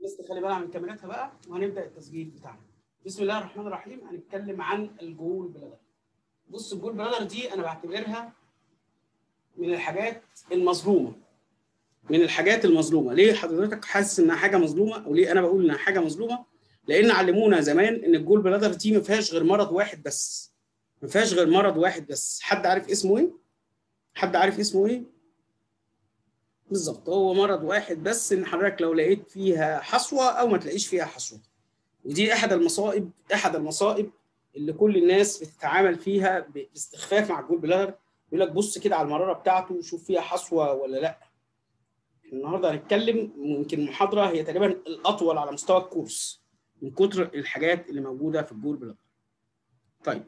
الناس تخلي بالها من كاميراتها بقى وهنبدا التسجيل بتاعنا بسم الله الرحمن الرحيم هنتكلم عن الجول بلادر بص الجول بلادر دي انا بعتبرها من الحاجات المظلومه من الحاجات المظلومه ليه حضرتك حاسس انها حاجه مظلومه او ليه انا بقول انها حاجه مظلومه لان علمونا زمان ان الجول بلادر دي ما فيهاش غير مرض واحد بس ما فيهاش غير مرض واحد بس حد عارف اسمه ايه حد عارف اسمه ايه بالظبط هو مرض واحد بس ان حضرتك لو لقيت فيها حصوه او ما تلاقيش فيها حصوه ودي احد المصائب احد المصائب اللي كل الناس بتتعامل فيها باستخفاف مع الجول بلادر يقول لك بص كده على المراره بتاعته وشوف فيها حصوه ولا لا النهارده هنتكلم ممكن المحاضره هي تقريبا الاطول على مستوى الكورس من كتر الحاجات اللي موجوده في الجول بلادر طيب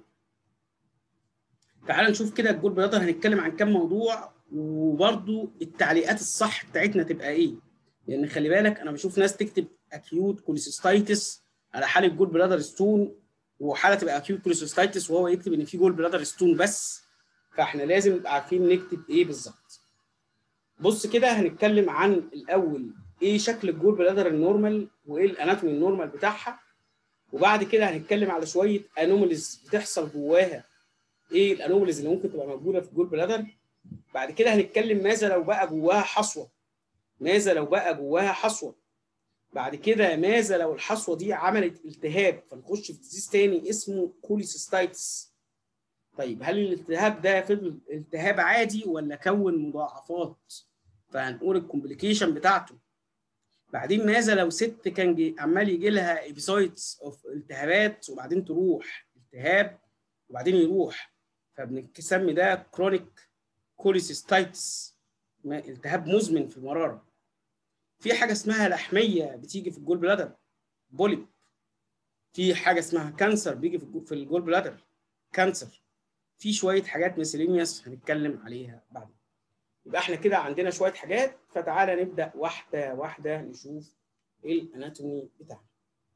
تعال نشوف كده الجول بلادر هنتكلم عن كام موضوع وبرضو التعليقات الصح بتاعتنا تبقى ايه لان خلي بالك انا بشوف ناس تكتب اكيوت كوليسيستايتس على حاله جول بلادر ستون وحاله تبقى اكيوت كوليسيستايتس وهو يكتب ان في جول بلادر ستون بس فاحنا لازم نبقى عارفين نكتب ايه بالظبط بص كده هنتكلم عن الاول ايه شكل الجول بلادر النورمال وايه الاناتومي النورمال بتاعها وبعد كده هنتكلم على شويه انوماليز بتحصل جواها ايه الانوماليز اللي ممكن تبقى موجوده في الجول بلادر بعد كده هنتكلم ماذا لو بقى جواها حصوه ماذا لو بقى جواها حصوه بعد كده ماذا لو الحصوه دي عملت التهاب فنخش في ديزيز تاني اسمه كوليسيستايتس طيب هل الالتهاب ده فضل التهاب عادي ولا كون مضاعفات فهنقول الكومبليكيشن بتاعته بعدين ماذا لو ست كان جي عمال يجي لها ايبيسايدز اوف التهابات وبعدين تروح التهاب وبعدين يروح فبنسمي ده كرونيك كوليسيستايتس التهاب مزمن في المراره في حاجه اسمها لحميه بتيجي في الجول بلادر بوليب في حاجه اسمها كانسر بيجي في الجول بلادر كانسر في شويه حاجات ميسيلينيوس هنتكلم عليها بعدين يبقى احنا كده عندنا شويه حاجات فتعالى نبدا واحده واحده نشوف ايه الاناتومي بتاعنا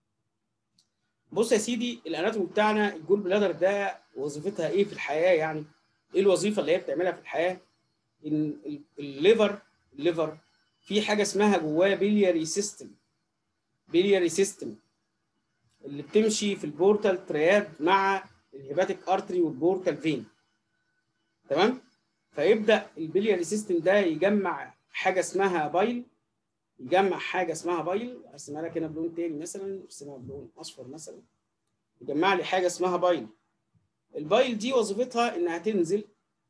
بص يا سيدي الاناتومي بتاعنا الجول بلادر ده وظيفتها ايه في الحياه يعني ايه الوظيفه اللي هي بتعملها في الحياه ان الليفر الليفر في حاجه اسمها جواه بيلياري سيستم بيلياري سيستم اللي بتمشي في البورتال ترياد مع الهيباتيك ارتري والبورتال فين تمام فيبدا البيلياري سيستم ده يجمع حاجه اسمها بايل يجمع حاجه اسمها بايل ارسمها لك هنا بلون تاني مثلا ارسمها بلون اصفر مثلا يجمع لي حاجه اسمها بايل البايل دي وظيفتها انها تنزل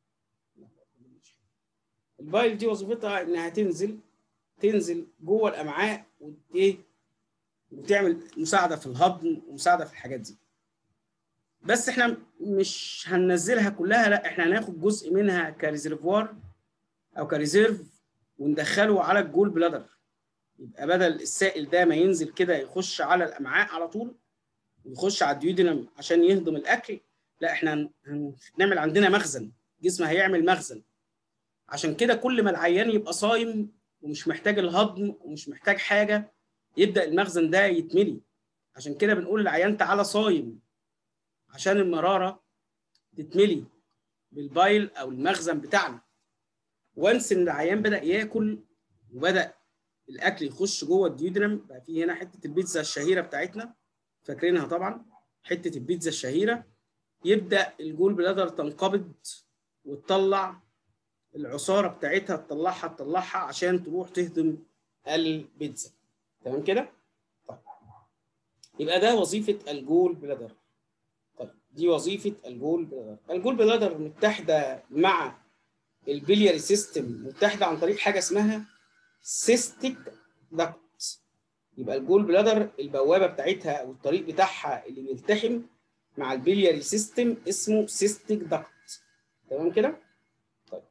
البايل دي وظيفتها انها تنزل تنزل جوه الامعاء وايه وتعمل مساعده في الهضم ومساعده في الحاجات دي بس احنا مش هننزلها كلها لا احنا هناخد جزء منها كريزرفوار او كريزيرف وندخله على الجول بلادر يبقى بدل السائل ده ما ينزل كده يخش على الامعاء على طول ويخش على الديودينم عشان يهضم الاكل لا احنا هنعمل عندنا مخزن جسم هيعمل مخزن عشان كده كل ما العيان يبقى صايم ومش محتاج الهضم ومش محتاج حاجه يبدا المخزن ده يتملي عشان كده بنقول للعيان تعالى صايم عشان المراره تتملي بالبايل او المخزن بتاعنا وانس ان العيان بدا ياكل وبدا الاكل يخش جوه الديودرم بقى في هنا حته البيتزا الشهيره بتاعتنا فاكرينها طبعا حته البيتزا الشهيره يبدا الجول بلادر تنقبض وتطلع العصاره بتاعتها تطلعها تطلعها عشان تروح تهضم البيتزا تمام كده؟ طيب يبقى ده وظيفه الجول بلادر طيب دي وظيفه الجول بلادر الجول بلادر متحده مع البلياري سيستم متحده عن طريق حاجه اسمها سيستيك داكت يبقى الجول بلادر البوابه بتاعتها او الطريق بتاعها اللي بيلتحم مع البلياري سيستم اسمه سيستيك داكت تمام كده؟ طيب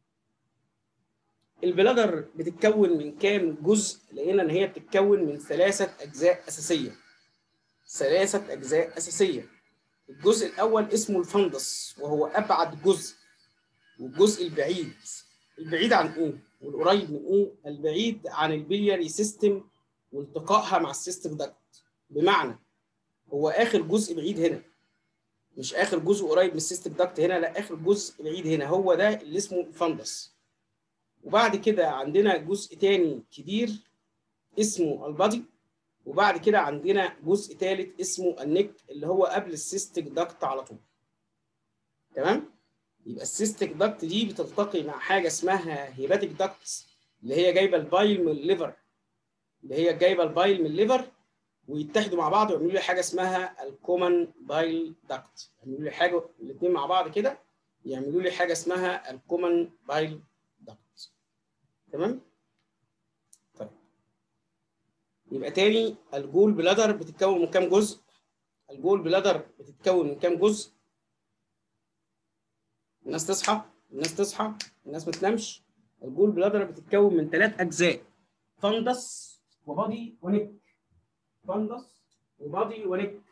البلادر بتتكون من كام جزء؟ لقينا ان هي بتتكون من ثلاثه اجزاء اساسيه ثلاثه اجزاء اساسيه الجزء الاول اسمه الفندس وهو ابعد جزء والجزء البعيد البعيد عن ايه؟ والقريب من ايه؟ البعيد عن البلياري سيستم والتقائها مع السيستم داكت بمعنى هو اخر جزء بعيد هنا مش اخر جزء قريب من السيستم داكت هنا لا اخر جزء بعيد هنا هو ده اللي اسمه الفندس وبعد كده عندنا جزء تاني كبير اسمه البادي وبعد كده عندنا جزء ثالث اسمه النك اللي هو قبل السيستيك داكت على طول تمام يبقى السيستيك داكت دي بتلتقي مع حاجه اسمها هيباتيك داكت اللي هي جايبه البايل من الليفر اللي هي جايبه البايل من الليفر ويتحدوا مع بعض ويعملوا لي حاجه اسمها الكومن بايل داكت يعملوا لي حاجه الاثنين مع بعض كده يعملوا لي حاجه اسمها الكومن بايل داكت تمام طيب يبقى تاني الجول بلادر بتتكون من كام جزء الجول بلادر بتتكون من كام جزء الناس تصحى الناس تصحى الناس ما تنامش الجول بلادر بتتكون من ثلاث اجزاء فندس وبادي ونك فندس وبادي ونك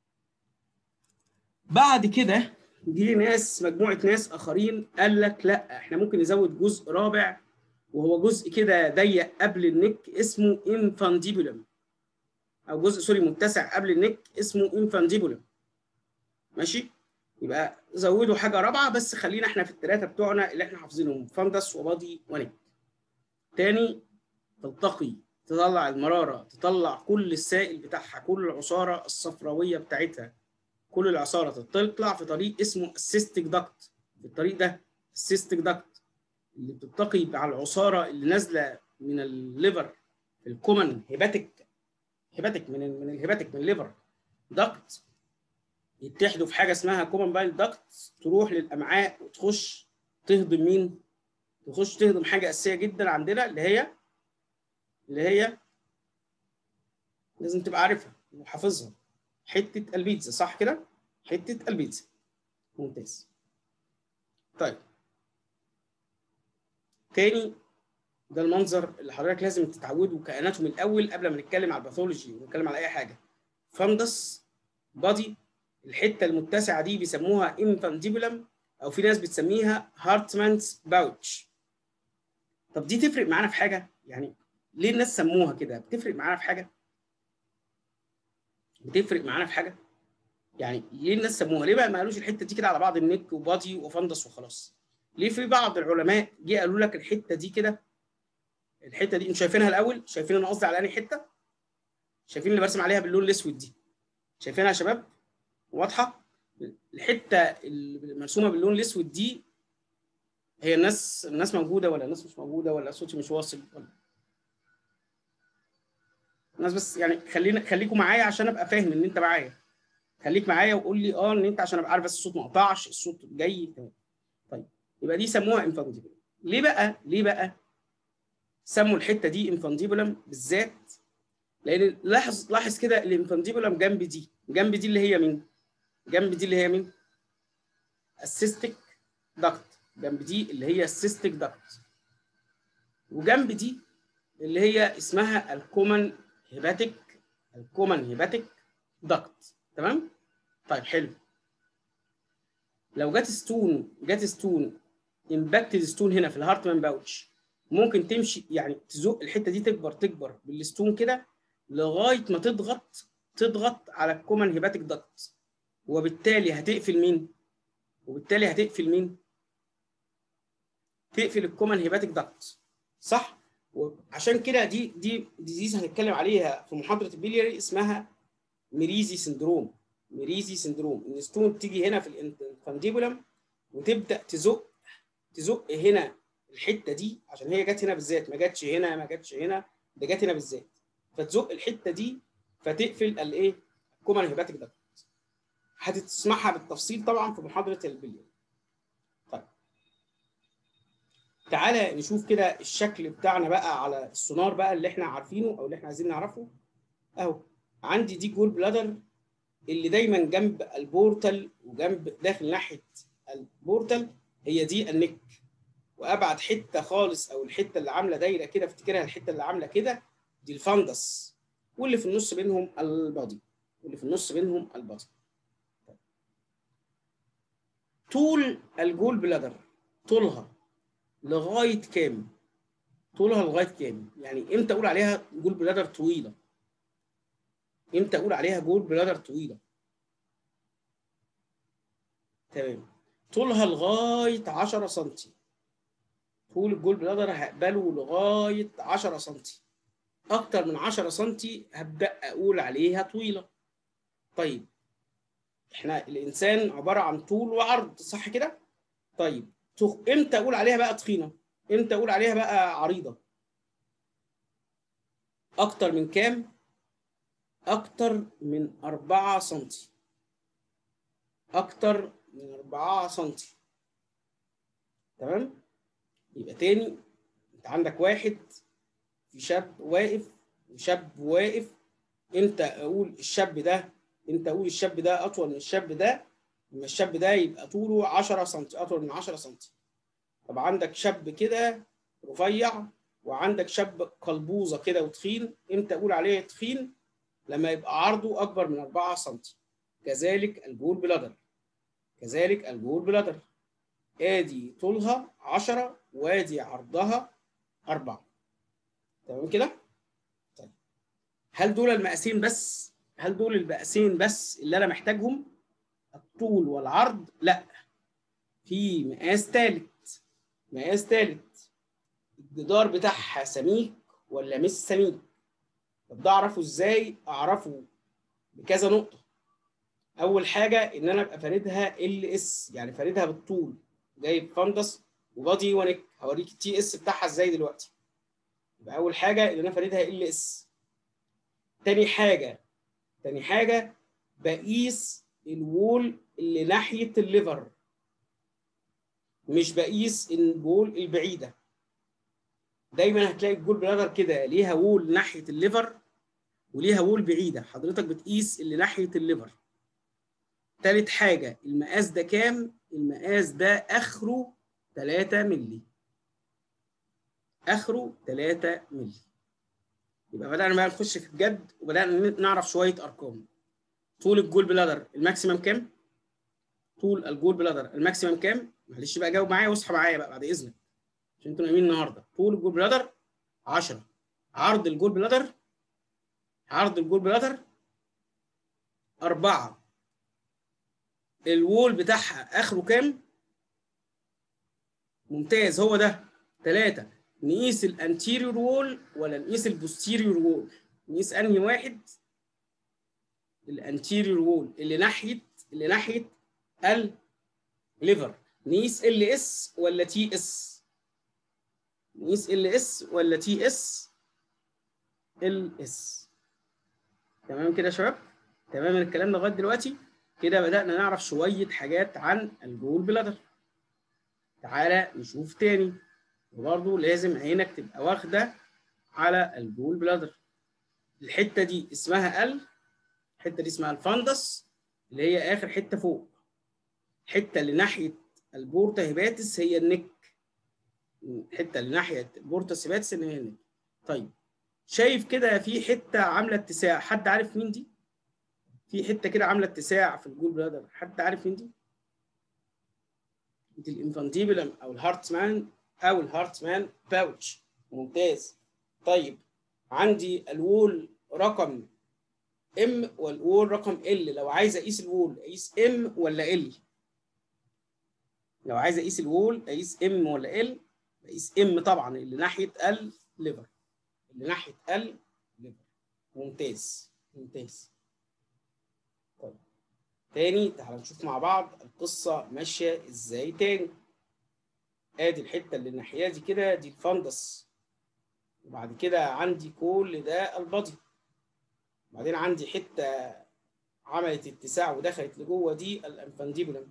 بعد كده جه ناس مجموعه ناس اخرين قال لك لا احنا ممكن نزود جزء رابع وهو جزء كده ضيق قبل النك اسمه انفانديبولم او جزء سوري متسع قبل النك اسمه انفانديبولم ماشي يبقى زودوا حاجه رابعه بس خلينا احنا في الثلاثه بتوعنا اللي احنا حافظينهم فندس وبادي ونك تاني تلتقي تطلع المراره تطلع كل السائل بتاعها كل العصاره الصفراويه بتاعتها كل العصاره تطلع في طريق اسمه السيستيك داكت في الطريق ده السيستيك داكت اللي بتلتقي مع العصاره اللي نازله من الليفر الكومن هيباتيك هيباتيك من من الهيباتيك من الليفر داكت يتحدوا في حاجه اسمها كومن بايل داكت تروح للامعاء وتخش تهضم مين؟ تخش تهضم حاجه اساسيه جدا عندنا اللي هي اللي هي لازم تبقى عارفها وحافظها حته البيتزا صح كده؟ حته البيتزا ممتاز طيب تاني ده المنظر اللي حضرتك لازم تتعودوا كاناتومي الاول قبل ما نتكلم على الباثولوجي ونتكلم على اي حاجه فندس بادي الحته المتسعه دي بيسموها انفانديبولم او في ناس بتسميها هارتمانز باوتش طب دي تفرق معانا في حاجه يعني ليه الناس سموها كده بتفرق معانا في حاجه بتفرق معانا في حاجه يعني ليه الناس سموها ليه بقى ما قالوش الحته دي كده على بعض النك وبادي وفندس وخلاص ليه في بعض العلماء جه قالوا لك الحته دي كده الحته دي انتوا شايفينها الاول شايفين انا قصدي على انهي حته شايفين اللي برسم عليها باللون الاسود دي شايفينها يا شباب واضحه الحته المرسومه باللون الاسود دي هي الناس الناس موجوده ولا الناس مش موجوده ولا صوتي مش واصل ولا الناس بس يعني خلينا خليكم معايا عشان ابقى فاهم ان انت معايا خليك معايا وقول لي اه ان انت عشان ابقى عارف بس الصوت ما قطعش الصوت جاي تمام طيب يبقى دي سموها انفانديبولم ليه بقى ليه بقى سموا الحته دي انفانديبولم بالذات لان لاحظ لاحظ كده الانفانديبولم جنب دي جنب دي اللي هي مين جنب دي اللي هي مين السيستيك داكت جنب دي اللي هي السيستيك داكت وجنب دي اللي هي اسمها الكومن هيباتيك الكومن هيباتيك داكت تمام طيب حلو لو جت ستون جت ستون امباكتد ستون هنا في الهارتمان باوتش ممكن تمشي يعني تزق الحته دي تكبر تكبر بالستون كده لغايه ما تضغط تضغط على الكومن هيباتيك داكت وبالتالي هتقفل مين؟ وبالتالي هتقفل مين؟ تقفل الكومن هيباتيك داكت صح؟ وعشان كده دي دي ديزيز هنتكلم عليها في محاضره البيلياري اسمها ميريزي سندروم ميريزي سندروم ان ستون تيجي هنا في الفانديبولم وتبدا تزق تزق هنا الحته دي عشان هي جت هنا بالذات ما جاتش هنا ما جاتش هنا ده جت هنا بالذات فتزق الحته دي فتقفل الايه الكومن هيباتيك داكت هتسمعها بالتفصيل طبعا في محاضره البليون طيب تعالى نشوف كده الشكل بتاعنا بقى على السونار بقى اللي احنا عارفينه او اللي احنا عايزين نعرفه اهو عندي دي جول بلادر اللي دايما جنب البورتال وجنب داخل ناحيه البورتال هي دي النك وابعد حته خالص او الحته اللي عامله دايره كده افتكرها الحته اللي عامله كده دي الفندس واللي في النص بينهم البادي واللي في النص بينهم البادي طول الجول بلادر طولها لغايه كام؟ طولها لغايه كام؟ يعني امتى اقول عليها جول بلادر طويله؟ امتى اقول عليها جول بلادر طويله؟ تمام طولها لغايه 10 سم طول الجول بلادر هقبله لغايه 10 سم اكتر من 10 سم هبدا اقول عليها طويله طيب احنا الانسان عباره عن طول وعرض صح كده طيب امتى اقول عليها بقى تخينه امتى اقول عليها بقى عريضه اكتر من كام اكتر من 4 سم اكتر من 4 سم تمام يبقى تاني انت عندك واحد في شاب واقف وشاب واقف امتى اقول الشاب ده امتى اقول الشاب ده اطول من الشاب ده لما الشاب ده يبقى طوله 10 سم اطول من 10 سم طب عندك شاب كده رفيع وعندك شاب قلبوزه كده وتخين امتى اقول عليه تخين لما يبقى عرضه اكبر من 4 سم كذلك الجول بلادر كذلك الجول بلادر ادي طولها 10 وادي عرضها 4 تمام كده طيب هل دول المقاسين بس هل دول المقاسين بس اللي انا محتاجهم الطول والعرض لا في مقاس ثالث مقاس ثالث الجدار بتاعها سميك ولا مش سميك طب ده اعرفه ازاي اعرفه بكذا نقطه اول حاجه ان انا ابقى فاردها ال اس يعني فاردها بالطول جايب فندس وبادي ونك هوريك التي اس بتاعها ازاي دلوقتي يبقى اول حاجه ان انا فاردها ال اس تاني حاجه تاني حاجه بقيس الوول اللي ناحيه الليفر مش بقيس الوول البعيده دايما هتلاقي الجول بلادر كده ليها وول ناحيه الليفر وليها وول بعيده حضرتك بتقيس اللي ناحيه الليفر تالت حاجه المقاس ده كام المقاس ده اخره 3 مللي اخره 3 مللي يبقى بدانا بقى نخش في الجد وبدانا نعرف شويه ارقام طول الجول بلادر الماكسيمم كام طول الجول بلادر الماكسيمم كام معلش بقى جاوب معايا واصحى معايا بقى بعد اذنك عشان انتوا نايمين النهارده طول الجول بلادر 10 عرض الجول بلادر عرض الجول بلادر 4 الوول بتاعها اخره كام ممتاز هو ده 3 نقيس الانتيريور وول ولا نقيس البوستيريور وول نقيس انهي واحد الانتيريور وول اللي ناحيه اللي ناحيه الليفر نقيس ال اس ولا تي اس نقيس ال اس ولا تي اس ال اس تمام كده يا شباب تمام الكلام لغايه دلوقتي كده بدانا نعرف شويه حاجات عن الجول بلادر تعالى نشوف تاني وبرضه لازم عينك تبقى واخده على الجول بلادر الحته دي اسمها ال الحته دي اسمها الفندس اللي هي اخر حته فوق الحته اللي ناحيه البورتا هيباتس هي النك الحته اللي ناحيه البورتا هيباتس اللي هي النك طيب شايف كده في حته عامله اتساع حد عارف مين دي في حته كده عامله اتساع في الجول بلادر حد عارف مين دي دي الانفانتيبلم او الهارتمان او الهارتمان باوتش ممتاز طيب عندي الوول رقم ام والوول رقم ال لو عايز اقيس الوول اقيس ام ولا ال لو عايز اقيس الوول اقيس ام ولا ال اقيس ام طبعا اللي ناحيه الليفر اللي ناحيه الليفر ممتاز ممتاز طيب تاني تعال نشوف مع بعض القصه ماشيه ازاي تاني ادي الحته اللي الناحيه دي كده دي الفندس وبعد كده عندي كل ده البادي بعدين عندي حته عملت اتساع ودخلت لجوه دي الانفانديبولم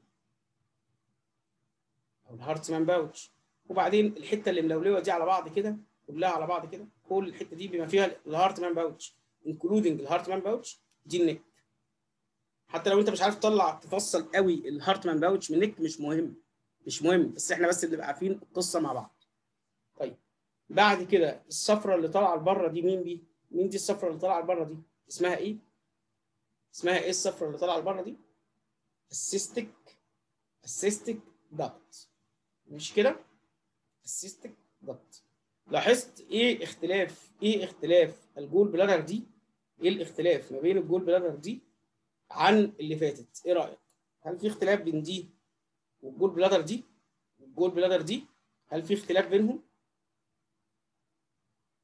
او الهارتمان باوتش وبعدين الحته اللي ملولوه دي على بعض كده كلها على بعض كده كل الحته دي بما فيها الهارتمان باوتش انكلودنج الهارتمان باوتش دي النك حتى لو انت مش عارف تطلع تفصل قوي الهارتمان باوتش من النك مش مهم مش مهم بس احنا بس بنبقى عارفين القصه مع بعض طيب بعد كده الصفرة اللي طالعه لبره دي مين دي مين دي الصفرة اللي طالعه لبره دي اسمها ايه اسمها ايه الصفرة اللي طالعه لبره دي السيستيك السيستيك داكت مش كده السيستيك داكت لاحظت ايه اختلاف ايه اختلاف الجول بلادر دي ايه الاختلاف ما بين الجول بلادر دي عن اللي فاتت ايه رايك هل في اختلاف بين دي والجول بلادر دي والجول بلادر دي هل في اختلاف بينهم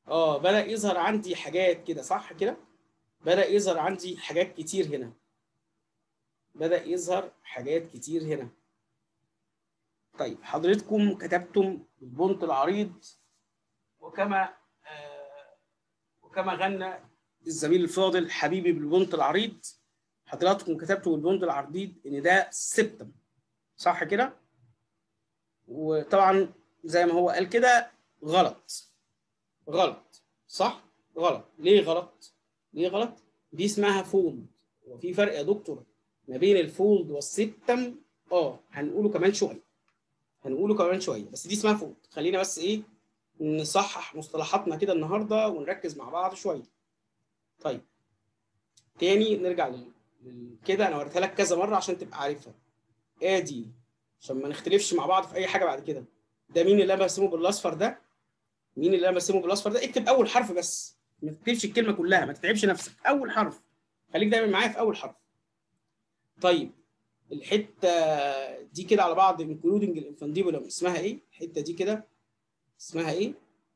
اه بدا يظهر عندي حاجات كده صح كده بدا يظهر عندي حاجات كتير هنا بدا يظهر حاجات كتير هنا طيب حضرتكم كتبتم البونت العريض وكما آه وكما غنى الزميل الفاضل حبيبي بالبونت العريض حضراتكم كتبتوا بالبونت العريض ان ده سبتم صح كده وطبعا زي ما هو قال كده غلط غلط صح غلط ليه غلط ليه غلط دي اسمها فولد وفي فرق يا دكتور ما بين الفولد والسبتم اه هنقوله كمان شويه هنقوله كمان شويه بس دي اسمها فولد خلينا بس ايه نصحح مصطلحاتنا كده النهارده ونركز مع بعض شويه طيب تاني نرجع لل... لل... كده انا وريتها لك كذا مره عشان تبقى عارفها ادي عشان ما نختلفش مع بعض في اي حاجه بعد كده ده مين اللي انا برسمه بالاصفر ده مين اللي انا برسمه بالاصفر ده اكتب اول حرف بس ما تكتبش الكلمه كلها ما تتعبش نفسك اول حرف خليك دايما معايا في اول حرف طيب الحته دي كده على بعض انكلودنج الانفانديبولم اسمها ايه الحته دي كده اسمها ايه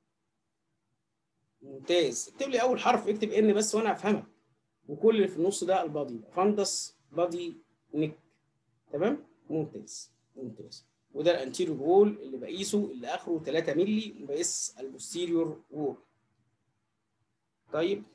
ممتاز اكتب لي اول حرف اكتب ان بس وانا افهمك وكل اللي في النص ده البادي فاندس بادي نيك تمام ممتاز ممتاز وده الانتيريور وول اللي بقيسه اللي اخره 3 مللي وبقيس البوستيريور وول طيب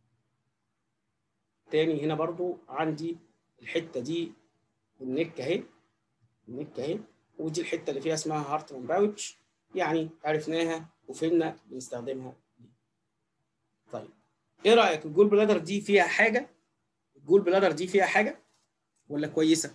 تاني هنا برضو عندي الحته دي النك اهي النك اهي ودي الحته اللي فيها اسمها هارتمان باوتش يعني عرفناها وفهمنا بنستخدمها دي. طيب ايه رايك الجول بلادر دي فيها حاجه الجول بلادر دي فيها حاجه ولا كويسه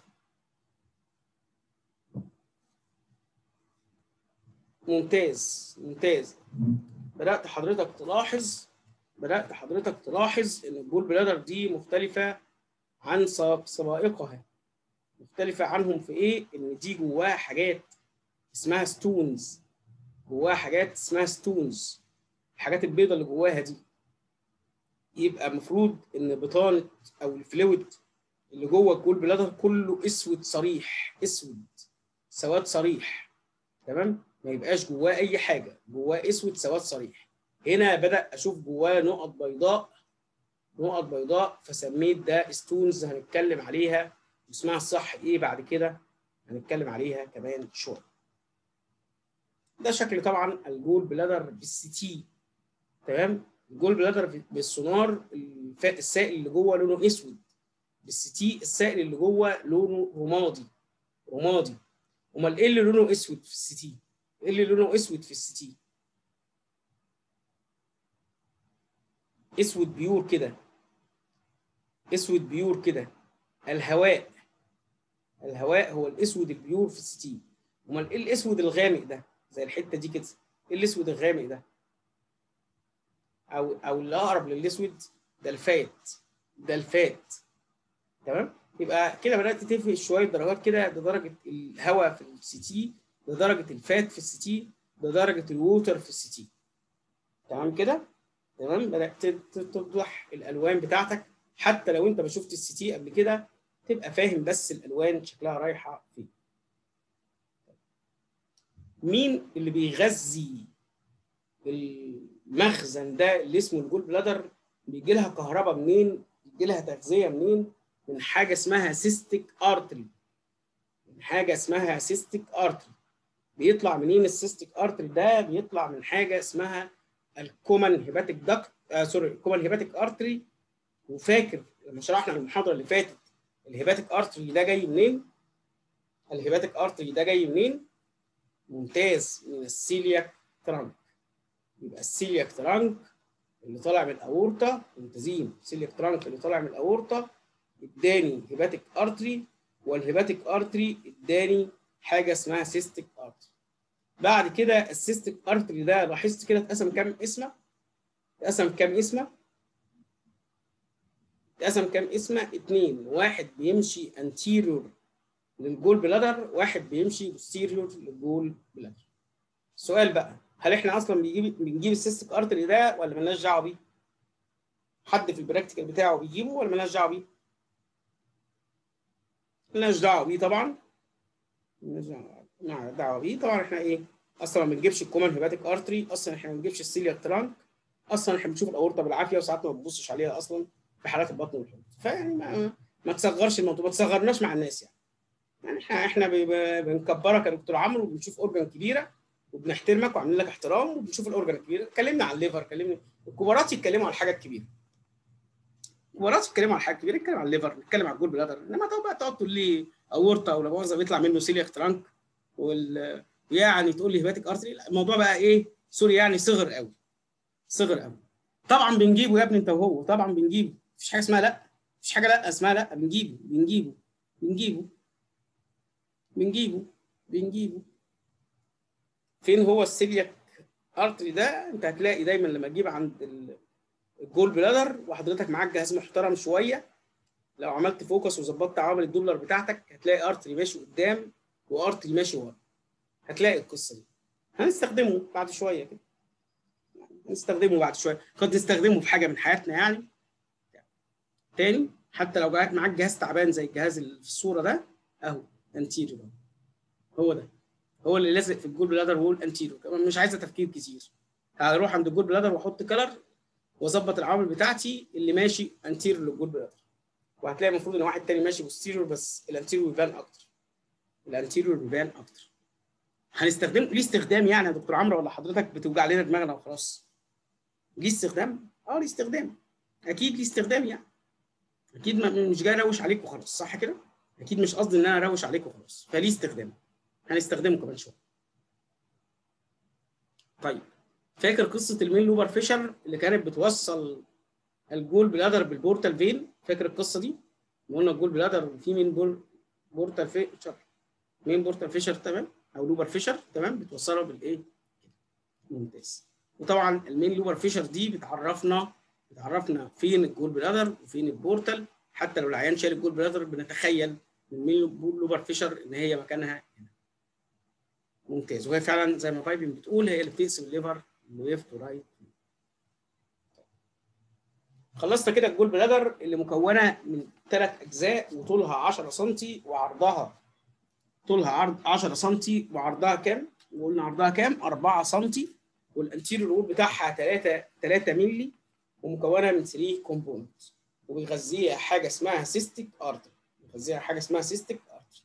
ممتاز ممتاز بدات حضرتك تلاحظ بدات حضرتك تلاحظ ان الجول بلادر دي مختلفه عن سبائقها مختلفه عنهم في ايه ان دي جواها حاجات اسمها ستونز جواها حاجات اسمها ستونز الحاجات البيضاء اللي جواها دي يبقى المفروض ان بطانه او الفلويد اللي جوه الجول بلادر كله اسود صريح اسود سواد صريح تمام ما يبقاش جواه اي حاجه جواه اسود سواد صريح هنا بدا اشوف جواه نقط بيضاء نقط بيضاء فسميت ده ستونز هنتكلم عليها اسمها الصح ايه بعد كده هنتكلم عليها كمان شويه ده شكل طبعا الجول بلادر بالستي تمام الجول بلادر بالسونار السائل اللي جوه لونه اسود بالستي السائل اللي جوه لونه رمادي رمادي امال ايه اللي لونه اسود في الستي ايه اللي لونه اسود في الستي اسود بيور كده اسود بيور كده الهواء الهواء هو الاسود البيور في الستي امال ايه الاسود الغامق ده زي الحته دي كده ايه الاسود الغامق ده او او اللي اقرب للاسود ده الفات ده الفات تمام يبقى كده بدات تفرق شويه درجات كده ده درجه الهواء في السي ده درجه الفات في السي ده درجه الووتر في السي تمام كده تمام بدات توضح الالوان بتاعتك حتى لو انت ما شفت السي قبل كده تبقى فاهم بس الالوان شكلها رايحه فين مين اللي بيغذي المخزن ده اللي اسمه الجول بلادر بيجي لها كهرباء منين بيجي لها تغذيه منين من حاجه اسمها سيستيك ارتري من حاجه اسمها سيستيك ارتري بيطلع منين السيستيك ارتري ده بيطلع من حاجه اسمها الكومن هيباتيك داكت آه سوري الكومن هيباتيك ارتري وفاكر لما شرحنا المحاضره اللي فاتت الهيباتيك ارتري ده جاي منين الهيباتيك ارتري ده جاي منين ممتاز من السيلياك ترانك يبقى السيلياك ترانك اللي طالع من الاورطه ممتازين السيلياك ترانك اللي طالع من الاورطه اداني هيباتيك ارتري والهيباتيك ارتري اداني حاجه اسمها سيستيك ارتري بعد كده السيستيك ارتري ده لاحظت كده اتقسم كام اسمه اتقسم كام اسمه اتقسم كام اسمه اتنين واحد بيمشي انتيريور للجول بلادر واحد بيمشي بوستيريور للجول بلادر السؤال بقى هل احنا اصلا بنجيب بنجيب السيستيك ارتري ده ولا مالناش دعوه بيه حد في البراكتيكال بتاعه بيجيبه ولا مالناش دعوه بيه مالناش دعوه بيه طبعا مالناش دعوه بيه طبعا احنا ايه اصلا ما بنجيبش الكومن هيباتيك ارتري اصلا احنا ما بنجيبش السيلياك ترانك اصلا احنا بنشوف الاورطه بالعافيه وساعات ما بنبصش عليها اصلا في حالات البطن والحوض فيعني ما ما تصغرش الموضوع ما تصغرناش مع الناس يعني يعني احنا احنا بنكبرك يا دكتور عمرو وبنشوف اورجان كبيره وبنحترمك وعاملين لك احترام وبنشوف الاورجان الكبيره اتكلمنا عن الليفر اتكلمنا الكبارات يتكلموا عن الحاجات الكبيره الكبارات يتكلموا عن الحاجات الكبيره نتكلم عن الليفر نتكلم عن الجول بلادر انما تقعد بقى تقعد تقول لي اورطه ولا مؤاخذه بيطلع منه سيلياك ترانك وال يعني تقول لي هيباتيك ارتري الموضوع بقى ايه سوري يعني صغر قوي صغر قوي طبعا بنجيبه يا ابني انت وهو طبعا بنجيبه مفيش حاجه اسمها لا مفيش حاجه لا اسمها لا بنجيبه بنجيبه بنجيبه بنجيبه بنجيبه فين هو السيلياك ارتري ده انت هتلاقي دايما لما تجيب عند الجول بلادر وحضرتك معاك جهاز محترم شويه لو عملت فوكس وظبطت عوامل الدوبلر بتاعتك هتلاقي ارتري ماشي قدام وارتري ماشي ورا هتلاقي القصه دي هنستخدمه بعد شويه كده هنستخدمه بعد شويه قد نستخدمه في حاجه من حياتنا يعني تاني حتى لو معاك جهاز تعبان زي الجهاز اللي في الصوره ده اهو انتيريور هو ده هو اللي لازق في الجول بلادر وول انتيريور كمان مش عايزه تفكير كتير هروح عند الجول بلادر واحط كلر واظبط العوامل بتاعتي اللي ماشي انتيريور للجول بلادر وهتلاقي المفروض ان واحد تاني ماشي بوستيريور بس الانتيريور بيبان اكتر الانتيريور بيبان اكتر هنستخدمه ليه استخدام يعني يا دكتور عمرو ولا حضرتك بتوجع لنا دماغنا وخلاص ليه استخدام اه ليه استخدام اكيد ليه استخدام يعني اكيد مش جاي اروش عليك وخلاص صح كده اكيد مش قصدي ان انا اروش عليك وخلاص فليه استخدام هنستخدمه كمان شويه طيب فاكر قصه المين لوبر فيشر اللي كانت بتوصل الجول بلادر بالبورتال فين فاكر القصه دي قلنا الجول بلادر في مين بول بورتال فيشر مين بورتال فيشر تمام او لوبر فيشر تمام بتوصلها بالايه ممتاز وطبعا المين لوبر فيشر دي بتعرفنا بتعرفنا فين الجول بلادر وفين البورتال حتى لو العيان شال الجول بلادر بنتخيل من المين لوبر فيشر ان هي مكانها هنا ممتاز وهي فعلا زي ما بايبن بتقول هي اللي بتقسم الليفر ليفت ورايت خلصنا كده الجول بلادر اللي مكونه من ثلاث اجزاء وطولها 10 سم وعرضها طولها عرض 10 سم وعرضها كام؟ وقلنا عرضها كام؟ 4 سم والانتيريور وول بتاعها 3 3 مللي ومكونه من 3 كومبوننت وبيغذيها حاجه اسمها سيستيك ارتري بيغذيها حاجه اسمها سيستيك ارتري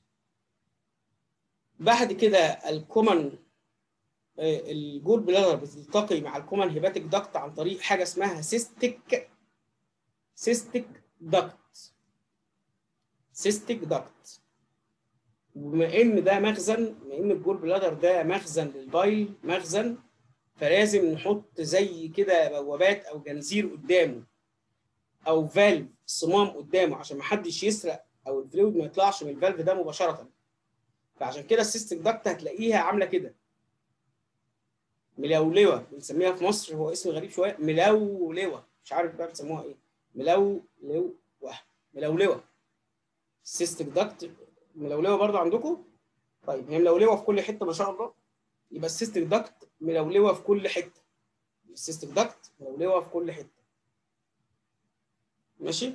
بعد كده الكومن الجول بلادر بتلتقي مع الكومن هيباتيك داكت عن طريق حاجه اسمها سيستيك سيستيك داكت سيستيك داكت وبما ان ده مخزن بما ان الجول بلادر ده مخزن للبايل مخزن فلازم نحط زي كده بوابات او جنزير قدامه او فالف صمام قدامه عشان ما حدش يسرق او الفلويد ما يطلعش من الفالف ده مباشره فعشان كده السيستيك داكت هتلاقيها عامله كده ملولوه بنسميها في مصر هو اسم غريب شويه ملولوه مش عارف بقى بيسموها ايه ملولوه ملولوه السيستيك داكت ملولوه برضو عندكم طيب هي ملولوه في كل حته ما شاء الله يبقى السيستيك داكت ملولوه في كل حته السيستيك داكت ملولوه في كل حته ماشي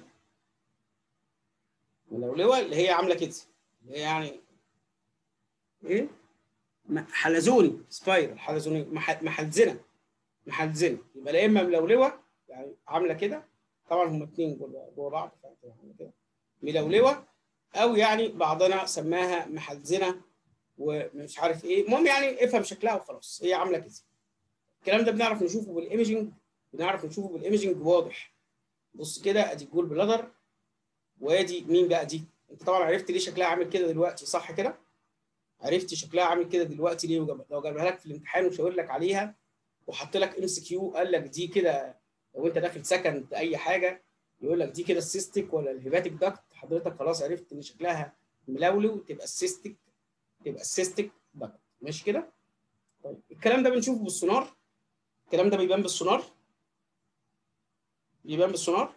ملولوه اللي هي عامله كده اللي هي يعني ايه حلزوني سبايرال حلزوني محلزنه محلزنه يبقى لا اما ملولوه يعني عامله كده طبعا هم اثنين جوه بعض كده ملولوه او يعني بعضنا سماها محلزنه ومش عارف ايه المهم يعني افهم شكلها وخلاص هي عامله كده الكلام ده بنعرف نشوفه بالايمجنج بنعرف نشوفه بالايمجنج واضح بص كده ادي الجول بلادر وادي مين بقى دي انت طبعا عرفت ليه شكلها عامل كده دلوقتي صح كده عرفت شكلها عامل كده دلوقتي ليه لو جابها لك في الامتحان وشاور لك عليها وحط لك ام سي كيو قال لك دي كده لو انت داخل سكند اي حاجه يقول لك دي كده السيستيك ولا الهيباتيك داكت حضرتك خلاص عرفت ان شكلها ملولو تبقى السيستيك تبقى السيستيك داكت ماشي كده طيب الكلام ده بنشوفه بالسونار الكلام ده بيبان بالسونار بيبان بالسونار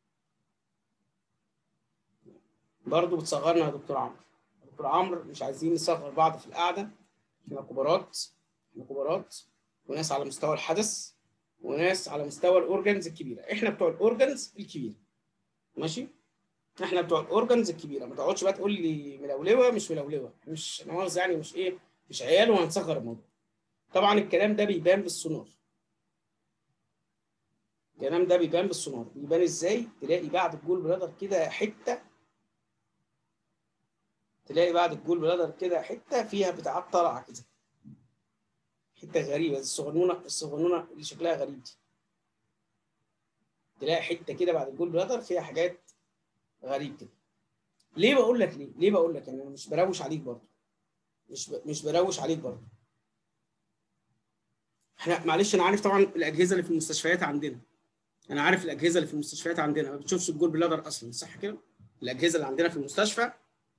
برضه بتصغرنا يا دكتور عمرو دكتور عمرو مش عايزين نصغر بعض في القعده احنا كبارات احنا كبارات وناس على مستوى الحدث وناس على مستوى الاورجنز الكبيره احنا بتوع الاورجنز الكبيره ماشي احنا بتوع الاورجنز الكبيره ما تقعدش بقى تقول لي ملولوه مش ملولوه مش انا مؤاخذه يعني مش ايه مش عيال وهنصغر الموضوع طبعا الكلام ده بيبان بالسونار الكلام ده بيبان بالسونار بيبان ازاي تلاقي بعد الجول بلادر كده حته تلاقي بعد الجول بلادر كده حته فيها بتاعات طالعه كده حته غريبه الصغنونه الصغنونه اللي شكلها غريب دي تلاقي حته كده بعد الجول بلادر فيها حاجات غريب كده ليه بقول لك ليه ليه بقول لك يعني انا مش بروش عليك برضه مش ب... مش بروش عليك برضه احنا معلش انا عارف طبعا الاجهزه اللي في المستشفيات عندنا انا عارف الاجهزه اللي في المستشفيات عندنا ما بتشوفش الجول بلادر اصلا صح كده الاجهزه اللي عندنا في المستشفى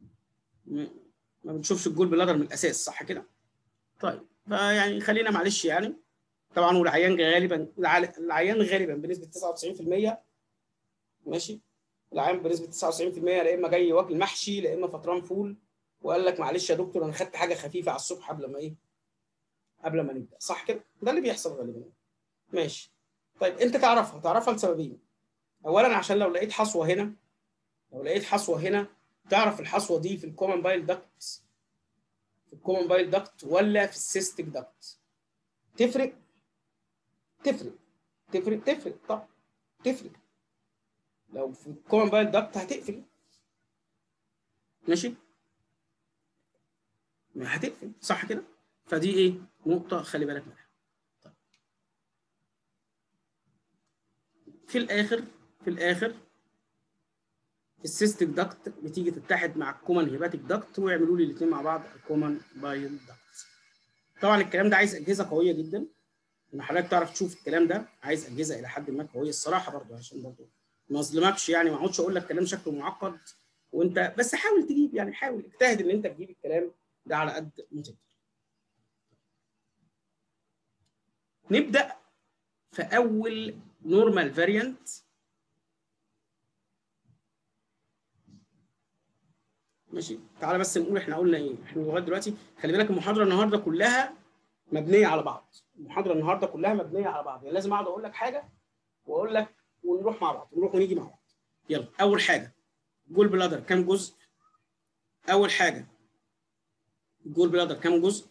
ما بنشوفش الجول بلادر من الاساس صح كده طيب فيعني خلينا معلش يعني طبعا والعيان غالبا العيان غالبا بنسبه 99% ماشي العيان بنسبه 99% لا اما جاي واكل محشي لا اما فطران فول وقال لك معلش يا دكتور انا خدت حاجه خفيفه على الصبح قبل ما ايه قبل ما نبدا صح كده ده اللي بيحصل غالبا ماشي طيب انت تعرفها تعرفها لسببين اولا عشان لو لقيت حصوه هنا لو لقيت حصوه هنا تعرف الحصوه دي في الكومن بايل داكت في الكومن بايل داكت ولا في السيستيك داكت تفرق تفرق تفرق تفرق طب تفرق لو في الكومن بايل داكت هتقفل ماشي هتقفل صح كده فدي ايه نقطه خلي بالك منها طيب. في الاخر في الاخر السيستيك داكت بتيجي تتحد مع الكومن هيباتيك داكت ويعملوا لي الاثنين مع بعض الكومن بايل داكت طبعا الكلام ده عايز اجهزه قويه جدا ان حضرتك تعرف تشوف الكلام ده عايز اجهزه الى حد ما قويه الصراحه برضه عشان برضه ما اظلمكش يعني ما اقعدش اقول لك كلام شكله معقد وانت بس حاول تجيب يعني حاول اجتهد ان انت تجيب الكلام ده على قد ما تقدر. نبدا في اول نورمال فاريانت ماشي تعالى بس نقول احنا قلنا ايه احنا لغايه دلوقتي خلي بالك المحاضره النهارده كلها مبنيه على بعض المحاضره النهارده كلها مبنيه على بعض يعني لازم اقعد اقول لك حاجه واقول لك ونروح مع بعض ونروح ونيجي مع بعض يلا اول حاجه جول بلادر كام جزء اول حاجه الجول بلادر كام جزء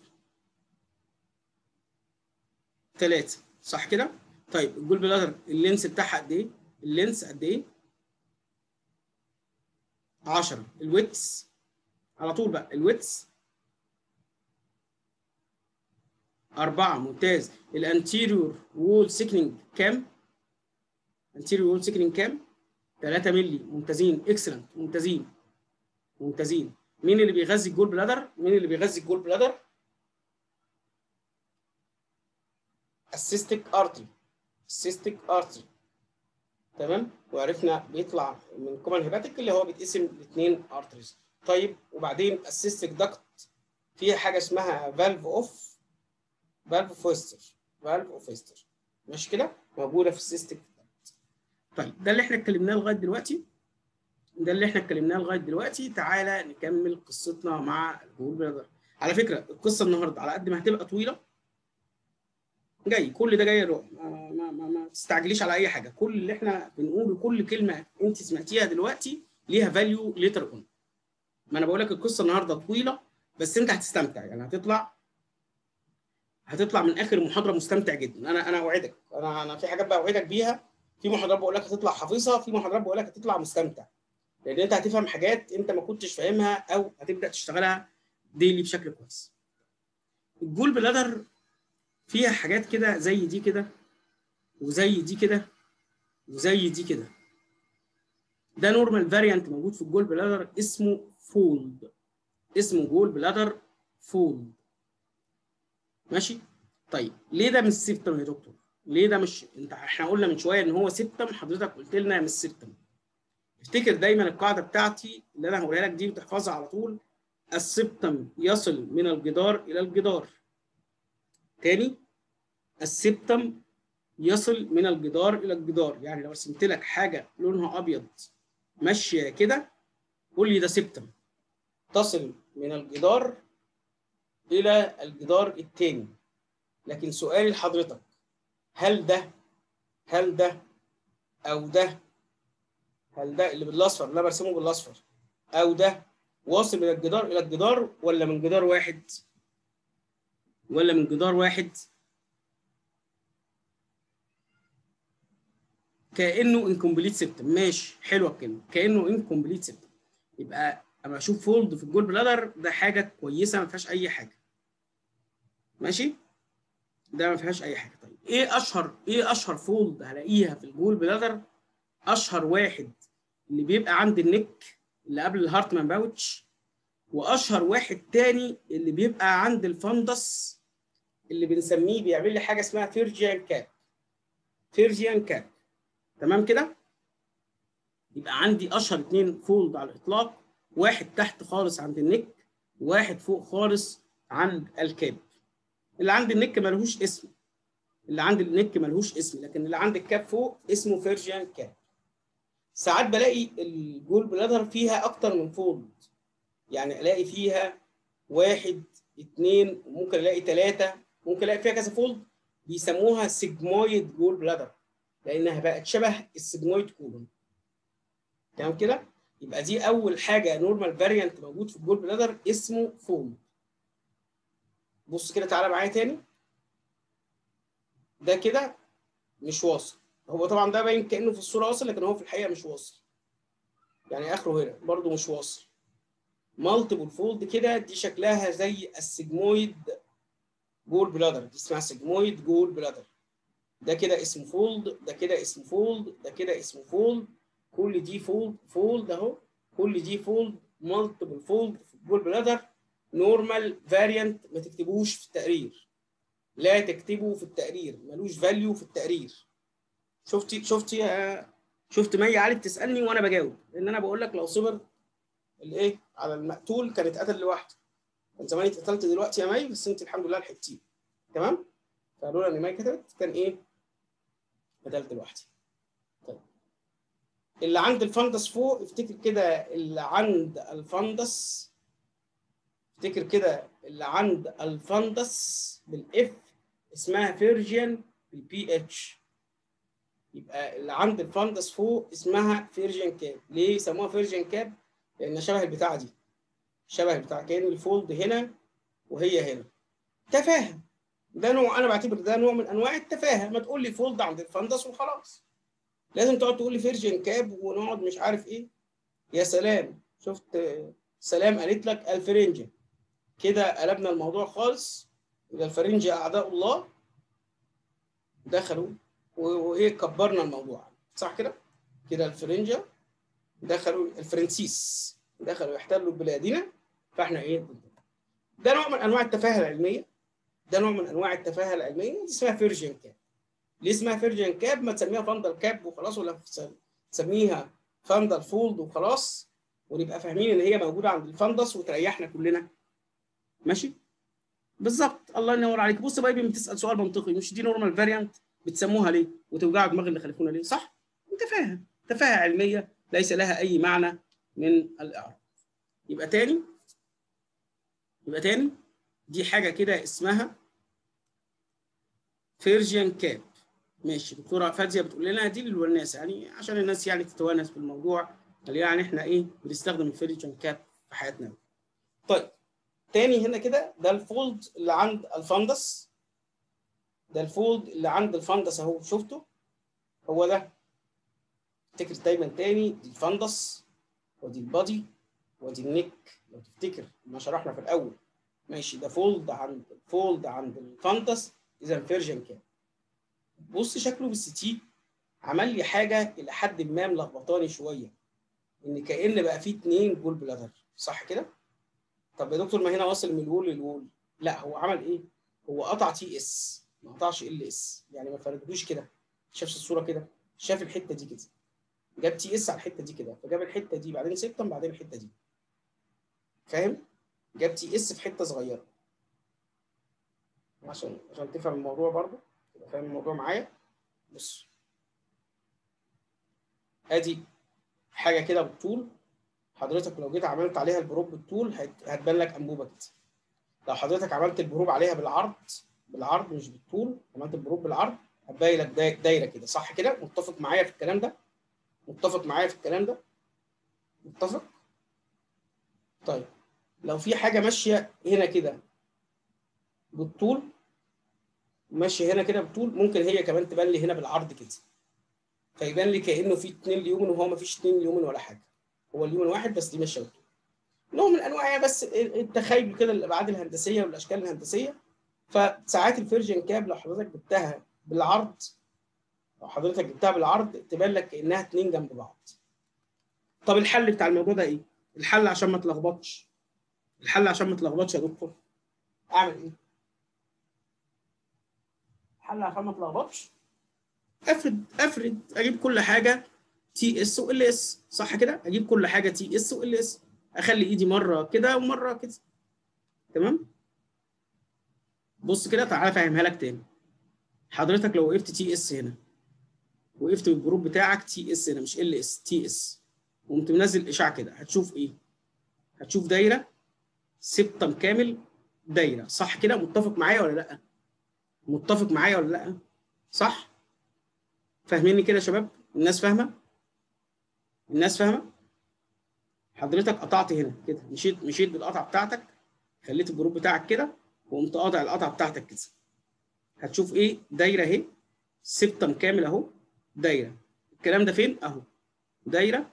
ثلاثة صح كده طيب الجول بلادر اللينس بتاعها قد ايه اللينس قد ايه 10 الويتس على طول بقى الويتس أربعة ممتاز الانتيريور وول سيكنينج كام؟ انتيريور وول سيكنينج كام؟ 3 مللي ممتازين اكسلنت ممتازين ممتازين مين اللي بيغذي الجول بلادر؟ مين اللي بيغذي الجول بلادر؟ السيستيك ارتري السيستيك ارتري تمام وعرفنا بيطلع من كومن هيباتيك اللي هو بيتقسم لاثنين ارتريز طيب وبعدين السيستيك داكت فيها حاجه اسمها فالف اوف فالف فويستر فالف اوفيستر ماشي كده موجوده في السيستيك داكت طيب ده اللي احنا اتكلمناه لغايه دلوقتي ده اللي احنا اتكلمناه لغايه دلوقتي تعالى نكمل قصتنا مع الجول بلادر على فكره القصه النهارده على قد ما هتبقى طويله جاي كل ده جاي رؤى ما, ما, ما, ما تستعجليش على اي حاجه كل اللي احنا بنقوله كل كلمه انت سمعتيها دلوقتي ليها فاليو ليتر اون ما انا بقول لك القصه النهارده طويله بس انت هتستمتع يعني هتطلع هتطلع من اخر المحاضره مستمتع جدا انا انا اوعدك انا انا في حاجات بوعدك بيها في محاضرات بقول لك هتطلع حافظها في محاضرات بقول لك هتطلع مستمتع لان انت هتفهم حاجات انت ما كنتش فاهمها او هتبدا تشتغلها ديلي بشكل كويس الجول بلادر فيها حاجات كده زي دي كده وزي دي كده وزي دي كده ده نورمال فاريانت موجود في الجول بلادر اسمه فولد اسمه جول بلادر فولد ماشي طيب ليه ده مش سيبتم يا دكتور ليه ده مش انت احنا قلنا من شويه ان هو سيبتم حضرتك قلت لنا مش سيبتم افتكر دايما القاعده بتاعتي اللي انا هقولها لك دي وتحفظها على طول السبتم يصل من الجدار الى الجدار تاني السبتم يصل من الجدار الى الجدار يعني لو رسمت لك حاجه لونها ابيض ماشيه كده قول لي ده سبتم تصل من الجدار الى الجدار الثاني لكن سؤالي لحضرتك هل ده هل ده او ده هل ده اللي بالاصفر اللي انا برسمه بالاصفر او ده واصل من الجدار الى الجدار ولا من جدار واحد ولا من جدار واحد كانه انكمبليت سيبتم ماشي حلوه الكلمه كانه انكمبليت سيبتم يبقى اما اشوف فولد في الجول بلادر ده حاجه كويسه ما فيهاش اي حاجه ماشي ده ما فيهاش اي حاجه طيب ايه اشهر ايه اشهر فولد هلاقيها في الجول بلادر اشهر واحد اللي بيبقى عند النك اللي قبل الهارتمان باوتش واشهر واحد تاني اللي بيبقى عند الفندس اللي بنسميه بيعمل لي حاجه اسمها فيرجيان كاب فيرجيان كاب تمام كده يبقى عندي اشهر اتنين فولد على الاطلاق واحد تحت خالص عند النك وواحد فوق خالص عند الكاب اللي عند النك ملهوش اسم اللي عند النك ملهوش اسم لكن اللي عند الكاب فوق اسمه فيرجيان كاب ساعات بلاقي الجول بلادر فيها اكتر من فولد يعني الاقي فيها واحد اثنين ممكن الاقي ثلاثه ممكن الاقي فيها كذا فولد بيسموها سيجمويد جول بلادر لانها بقت شبه السيجمويد كولون تمام كده يبقى دي اول حاجه نورمال فاريانت موجود في الجول بلادر اسمه فولد بص كده تعالى معايا تاني ده كده مش واصل هو طبعا ده باين كانه في الصوره واصل لكن هو في الحقيقه مش واصل يعني اخره هنا برده مش واصل مالتيبل فولد كده دي شكلها زي السيجمويد جول بلادر دي اسمها سيجمويد جول بلادر ده كده اسمه فولد ده كده اسمه فولد ده كده اسمه فولد كل دي فولد فولد اهو كل دي فولد مالتيبل فولد في الجول بلادر نورمال فاريانت ما تكتبوش في التقرير لا تكتبه في التقرير ملوش فاليو في التقرير شفتي شفتي شفت مي علي بتسالني وانا بجاوب لان انا بقول لك لو صبر الايه على المقتول كان اتقتل لوحده كان زماني اتقتلت دلوقتي يا مي بس انت الحمد لله لحقتيه تمام فلولا ان مي كتبت كان ايه قتلت لوحدي طيب اللي عند الفندس فوق افتكر كده اللي عند الفندس افتكر كده اللي عند الفندس بالاف اسمها فيرجن بالبي اتش يبقى اللي عند الفندس فوق اسمها فيرجن كاب ليه سموها فيرجن كاب لان شبه البتاعه دي شبه البتاع كان الفولد هنا وهي هنا تفاهه ده نوع انا بعتبر ده نوع من انواع التفاهه ما تقول لي فولد عند الفندس وخلاص لازم تقعد تقول لي فيرجن كاب ونقعد مش عارف ايه يا سلام شفت سلام قالت لك الفرنجه كده قلبنا الموضوع خالص يبقى الفرنجة اعداء الله دخلوا وايه كبرنا الموضوع صح كده كده الفرنجة دخلوا الفرنسيس دخلوا يحتلوا بلادنا فاحنا ايه ده نوع من انواع التفاهه العلميه ده نوع من انواع التفاهه العلميه دي اسمها فيرجن كاب ليه اسمها فيرجن كاب ما تسميها فاندل كاب وخلاص ولا تسميها فاندل فولد وخلاص ونبقى فاهمين ان هي موجوده عند الفندس وتريحنا كلنا ماشي بالظبط الله ينور عليك بص بقى بتسال سؤال منطقي مش دي نورمال فاريانت بتسموها ليه وتوجع دماغ اللي خلفونا ليه صح تفاهه تفاهه علميه ليس لها اي معنى من الاعراب يبقى تاني يبقى تاني دي حاجه كده اسمها فيرجن كاب ماشي دكتوره فاديه بتقول لنا دي للوناس يعني عشان الناس يعني تتونس بالموضوع يعني احنا ايه بنستخدم الفيرجن كاب في حياتنا طيب تاني هنا كده ده الفولد اللي عند الفندس ده الفولد اللي عند الفندس اهو شفته هو ده افتكر دايما تاني دي الفندس ودي البادي ودي النك لو تفتكر ما شرحنا في الاول ماشي ده فولد عند فولد عند الفندس اذا فيرجن كام بص شكله بالستي عمل لي حاجه الى حد ما ملخبطاني شويه ان كان بقى فيه اتنين جول بلادر صح كده؟ طب يا دكتور ما هنا واصل من الوول للوول لا هو عمل ايه؟ هو قطع تي اس ما قطعش ال اس يعني ما فردوش كده شافش الصوره كده شاف الحته دي كده جاب تي اس على الحته دي كده فجاب الحته دي بعدين سبتم بعدين الحته دي فاهم؟ جاب تي اس في حته صغيره عشان عشان تفهم الموضوع برضه تبقى فاهم الموضوع معايا بص ادي حاجه كده بالطول حضرتك لو جيت عملت عليها البروب بالطول هتبان لك انبوبه كده لو حضرتك عملت البروب عليها بالعرض بالعرض مش بالطول عملت البروب بالعرض هتبين لك دايره كده صح كده متفق معايا في الكلام ده متفق معايا في الكلام ده متفق طيب لو في حاجه ماشيه هنا كده بالطول ماشيه هنا كده بالطول ممكن هي كمان تبان لي هنا بالعرض كده فيبان لي كانه في اثنين ليومن وهو ما فيش اثنين ليومن ولا حاجه هو اليومن واحد بس دي مش شبكه نوع من انواع بس التخيل كده الابعاد الهندسيه والاشكال الهندسيه فساعات الفيرجن كاب لو حضرتك جبتها بالعرض لو حضرتك جبتها بالعرض تبان لك كانها اتنين جنب بعض طب الحل بتاع الموضوع ده ايه الحل عشان ما تلخبطش الحل عشان ما تلخبطش يا دكتور اعمل ايه الحل عشان ما تلخبطش افرد افرد اجيب كل حاجه تي اس وال اس صح كده اجيب كل حاجه تي اس وال اس اخلي ايدي مره كده ومره كده تمام بص كده تعالى افهمها لك تاني حضرتك لو وقفت تي اس هنا وقفت بالجروب بتاعك تي اس هنا مش ال اس تي اس وقمت منزل اشعه كده هتشوف ايه هتشوف دايره سبتم كامل دايره صح كده متفق معايا ولا لا متفق معايا ولا لا صح فاهميني كده يا شباب الناس فاهمه الناس فاهمه حضرتك قطعت هنا كده مشيت مشيت بالقطعه بتاعتك خليت الجروب بتاعك كده وقمت قاطع القطعه بتاعتك كده هتشوف ايه دايره اهي سبتم كامل اهو دايره الكلام ده فين اهو دايره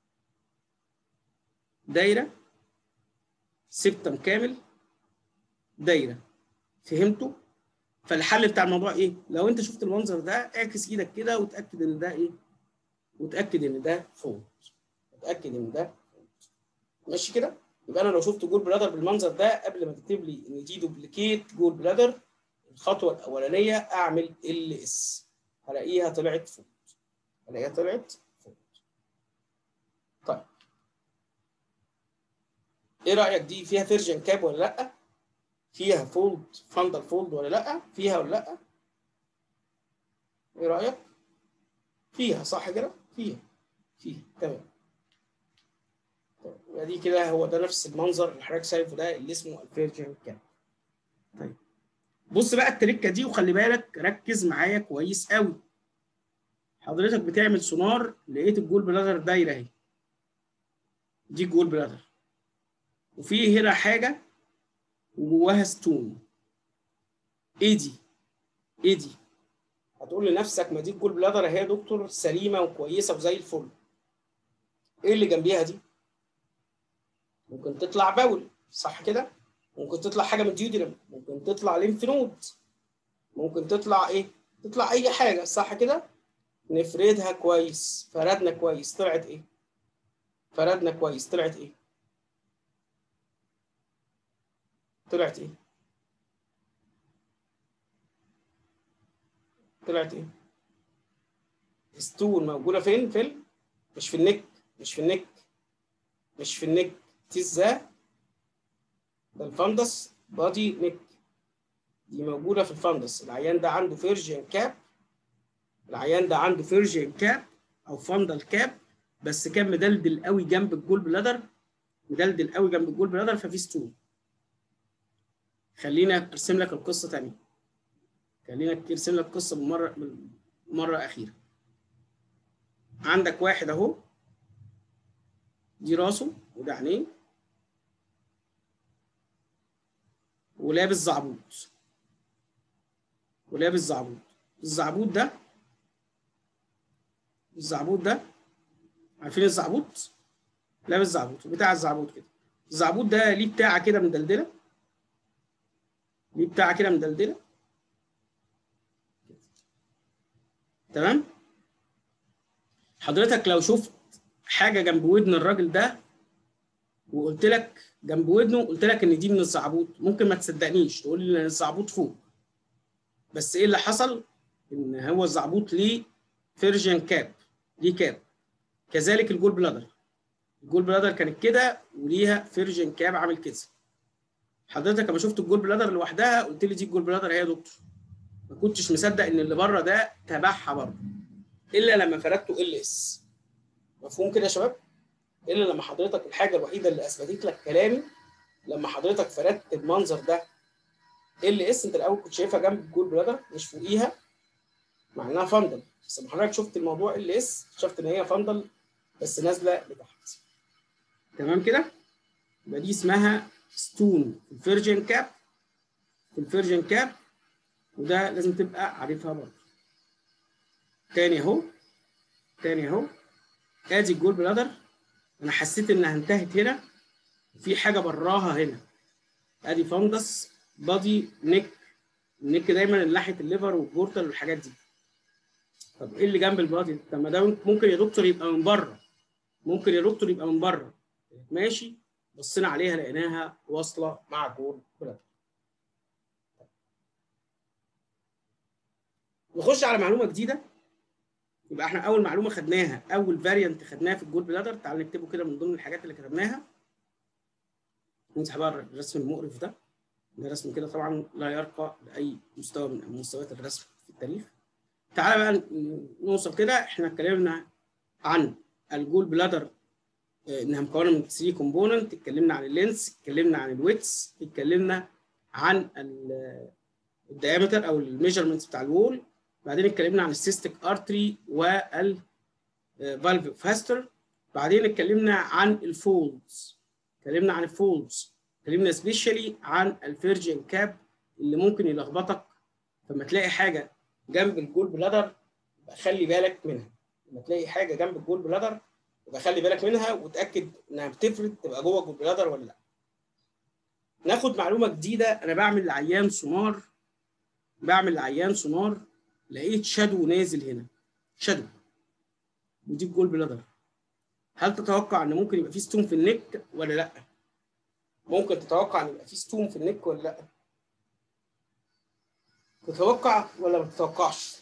دايره سبتم كامل دايره فهمتوا فالحل بتاع الموضوع ايه لو انت شفت المنظر ده اعكس ايدك كده وتاكد ان ده ايه وتاكد ان ده فوق اتاكد ان ده ماشي كده يبقى انا لو شفت جول بلادر بالمنظر ده قبل ما تكتب لي ان دي دوبليكيت جول بلادر الخطوه الاولانيه اعمل ال اس هلاقيها طلعت فوق هلاقيها طلعت فوق طيب ايه رايك دي فيها فيرجن كاب ولا لا فيها فولد فاندر فولد ولا لا فيها ولا لا ايه رايك فيها صح كده فيها فيها تمام يبقى دي كده هو ده نفس المنظر اللي حضرتك شايفه ده اللي اسمه الفيرجن كاب طيب بص بقى التركه دي وخلي بالك ركز معايا كويس قوي حضرتك بتعمل سونار لقيت الجول بلادر دايره اهي دي الجول بلادر وفي هنا حاجه وجواها ستون ايه دي ايه دي هتقول لنفسك ما دي الجول بلادر اهي يا دكتور سليمه وكويسه وزي الفل ايه اللي جنبيها دي ممكن تطلع باول صح كده ممكن تطلع حاجه من ديودرم ممكن تطلع ليمف نود ممكن تطلع ايه تطلع اي حاجه صح كده نفردها كويس فردنا كويس طلعت ايه فردنا كويس طلعت ايه طلعت ايه طلعت ايه ستون موجوده فين في مش في النك مش في النك مش في النك تزا ده الفندس بادي نيك دي موجوده في الفندس العيان ده عنده فيرجن كاب العيان ده عنده فيرجن كاب او فندل كاب بس كان مدلدل قوي جنب الجول بلادر مدلدل قوي جنب الجول بلادر ففي ستون خلينا ارسم لك القصه تاني خلينا ارسم لك القصه بمره مره اخيره عندك واحد اهو دي راسه وده عينيه ولابس زعبوط ولابس زعبوط الزعبوط ده الزعبوط ده عارفين الزعبوط لابس زعبوط بتاع الزعبوط كده الزعبوط ده ليه بتاعه كده مدلدله ليه بتاعه كده مدلدله تمام حضرتك لو شفت حاجه جنب ودن الراجل ده وقلت لك جنب ودنه قلت لك ان دي من الزعبوط ممكن ما تصدقنيش تقول لي ان الزعبوط فوق بس ايه اللي حصل ان هو الزعبوط ليه فيرجن كاب ليه كاب كذلك الجول بلادر الجول بلادر كانت كده وليها فيرجن كاب عامل كده حضرتك لما شفت الجول بلادر لوحدها قلت لي دي الجول بلادر اهي يا دكتور ما كنتش مصدق ان اللي بره ده تبعها برضه الا لما فردته ال اس مفهوم كده يا شباب الا لما حضرتك الحاجه الوحيده اللي اثبتت لك كلامي لما حضرتك فردت المنظر ده ال اس انت الاول كنت شايفها جنب الجول بلادر مش فوقيها مع انها فندل بس لما حضرتك شفت الموضوع ال اس شفت ان هي فندل بس نازله لتحت تمام كده يبقى دي اسمها ستون في الفيرجن كاب في الفيرجن كاب وده لازم تبقى عارفها برضه تاني اهو تاني اهو ادي الجول بلادر انا حسيت انها انتهت هنا في حاجه براها هنا ادي فندس بادي نيك النيك دايما ناحيه الليفر والبورتال والحاجات دي طب ايه اللي جنب البادي طب ما ده ممكن يا دكتور يبقى من بره ممكن يا دكتور يبقى من بره ماشي بصينا عليها لقيناها واصله مع الجول بلادر نخش على معلومه جديده يبقى احنا اول معلومه خدناها اول فاريانت خدناها في الجول بلادر تعال نكتبه كده من ضمن الحاجات اللي كتبناها نمسح بقى الرسم المقرف ده ده رسم كده طبعا لا يرقى لاي مستوى من مستويات الرسم في التاريخ تعالى بقى نوصل كده احنا اتكلمنا عن الجول بلادر انها مكونه من 3 كومبوننت اتكلمنا عن اللينس اتكلمنا عن الويتس اتكلمنا عن الديامتر او الميجرمنتس بتاع الوول بعدين اتكلمنا عن السيستيك ارتري وال فالف فاستر بعدين اتكلمنا عن الفولدز اتكلمنا عن الفولدز اتكلمنا سبيشالي عن الفيرجن كاب اللي ممكن يلخبطك فما تلاقي حاجه جنب الجول بلادر يبقى خلي بالك منها لما تلاقي حاجه جنب الجول بلادر يبقى خلي بالك منها وتاكد انها بتفرد تبقى جوه الجول بلادر ولا لا ناخد معلومه جديده انا بعمل لعيان سونار بعمل لعيان سونار لقيت شادو نازل هنا شادو ودي الجول بلادر هل تتوقع ان ممكن يبقى في ستون في النك ولا لا ممكن تتوقع ان يبقى في ستون في النك ولا لا تتوقع ولا ما تتوقعش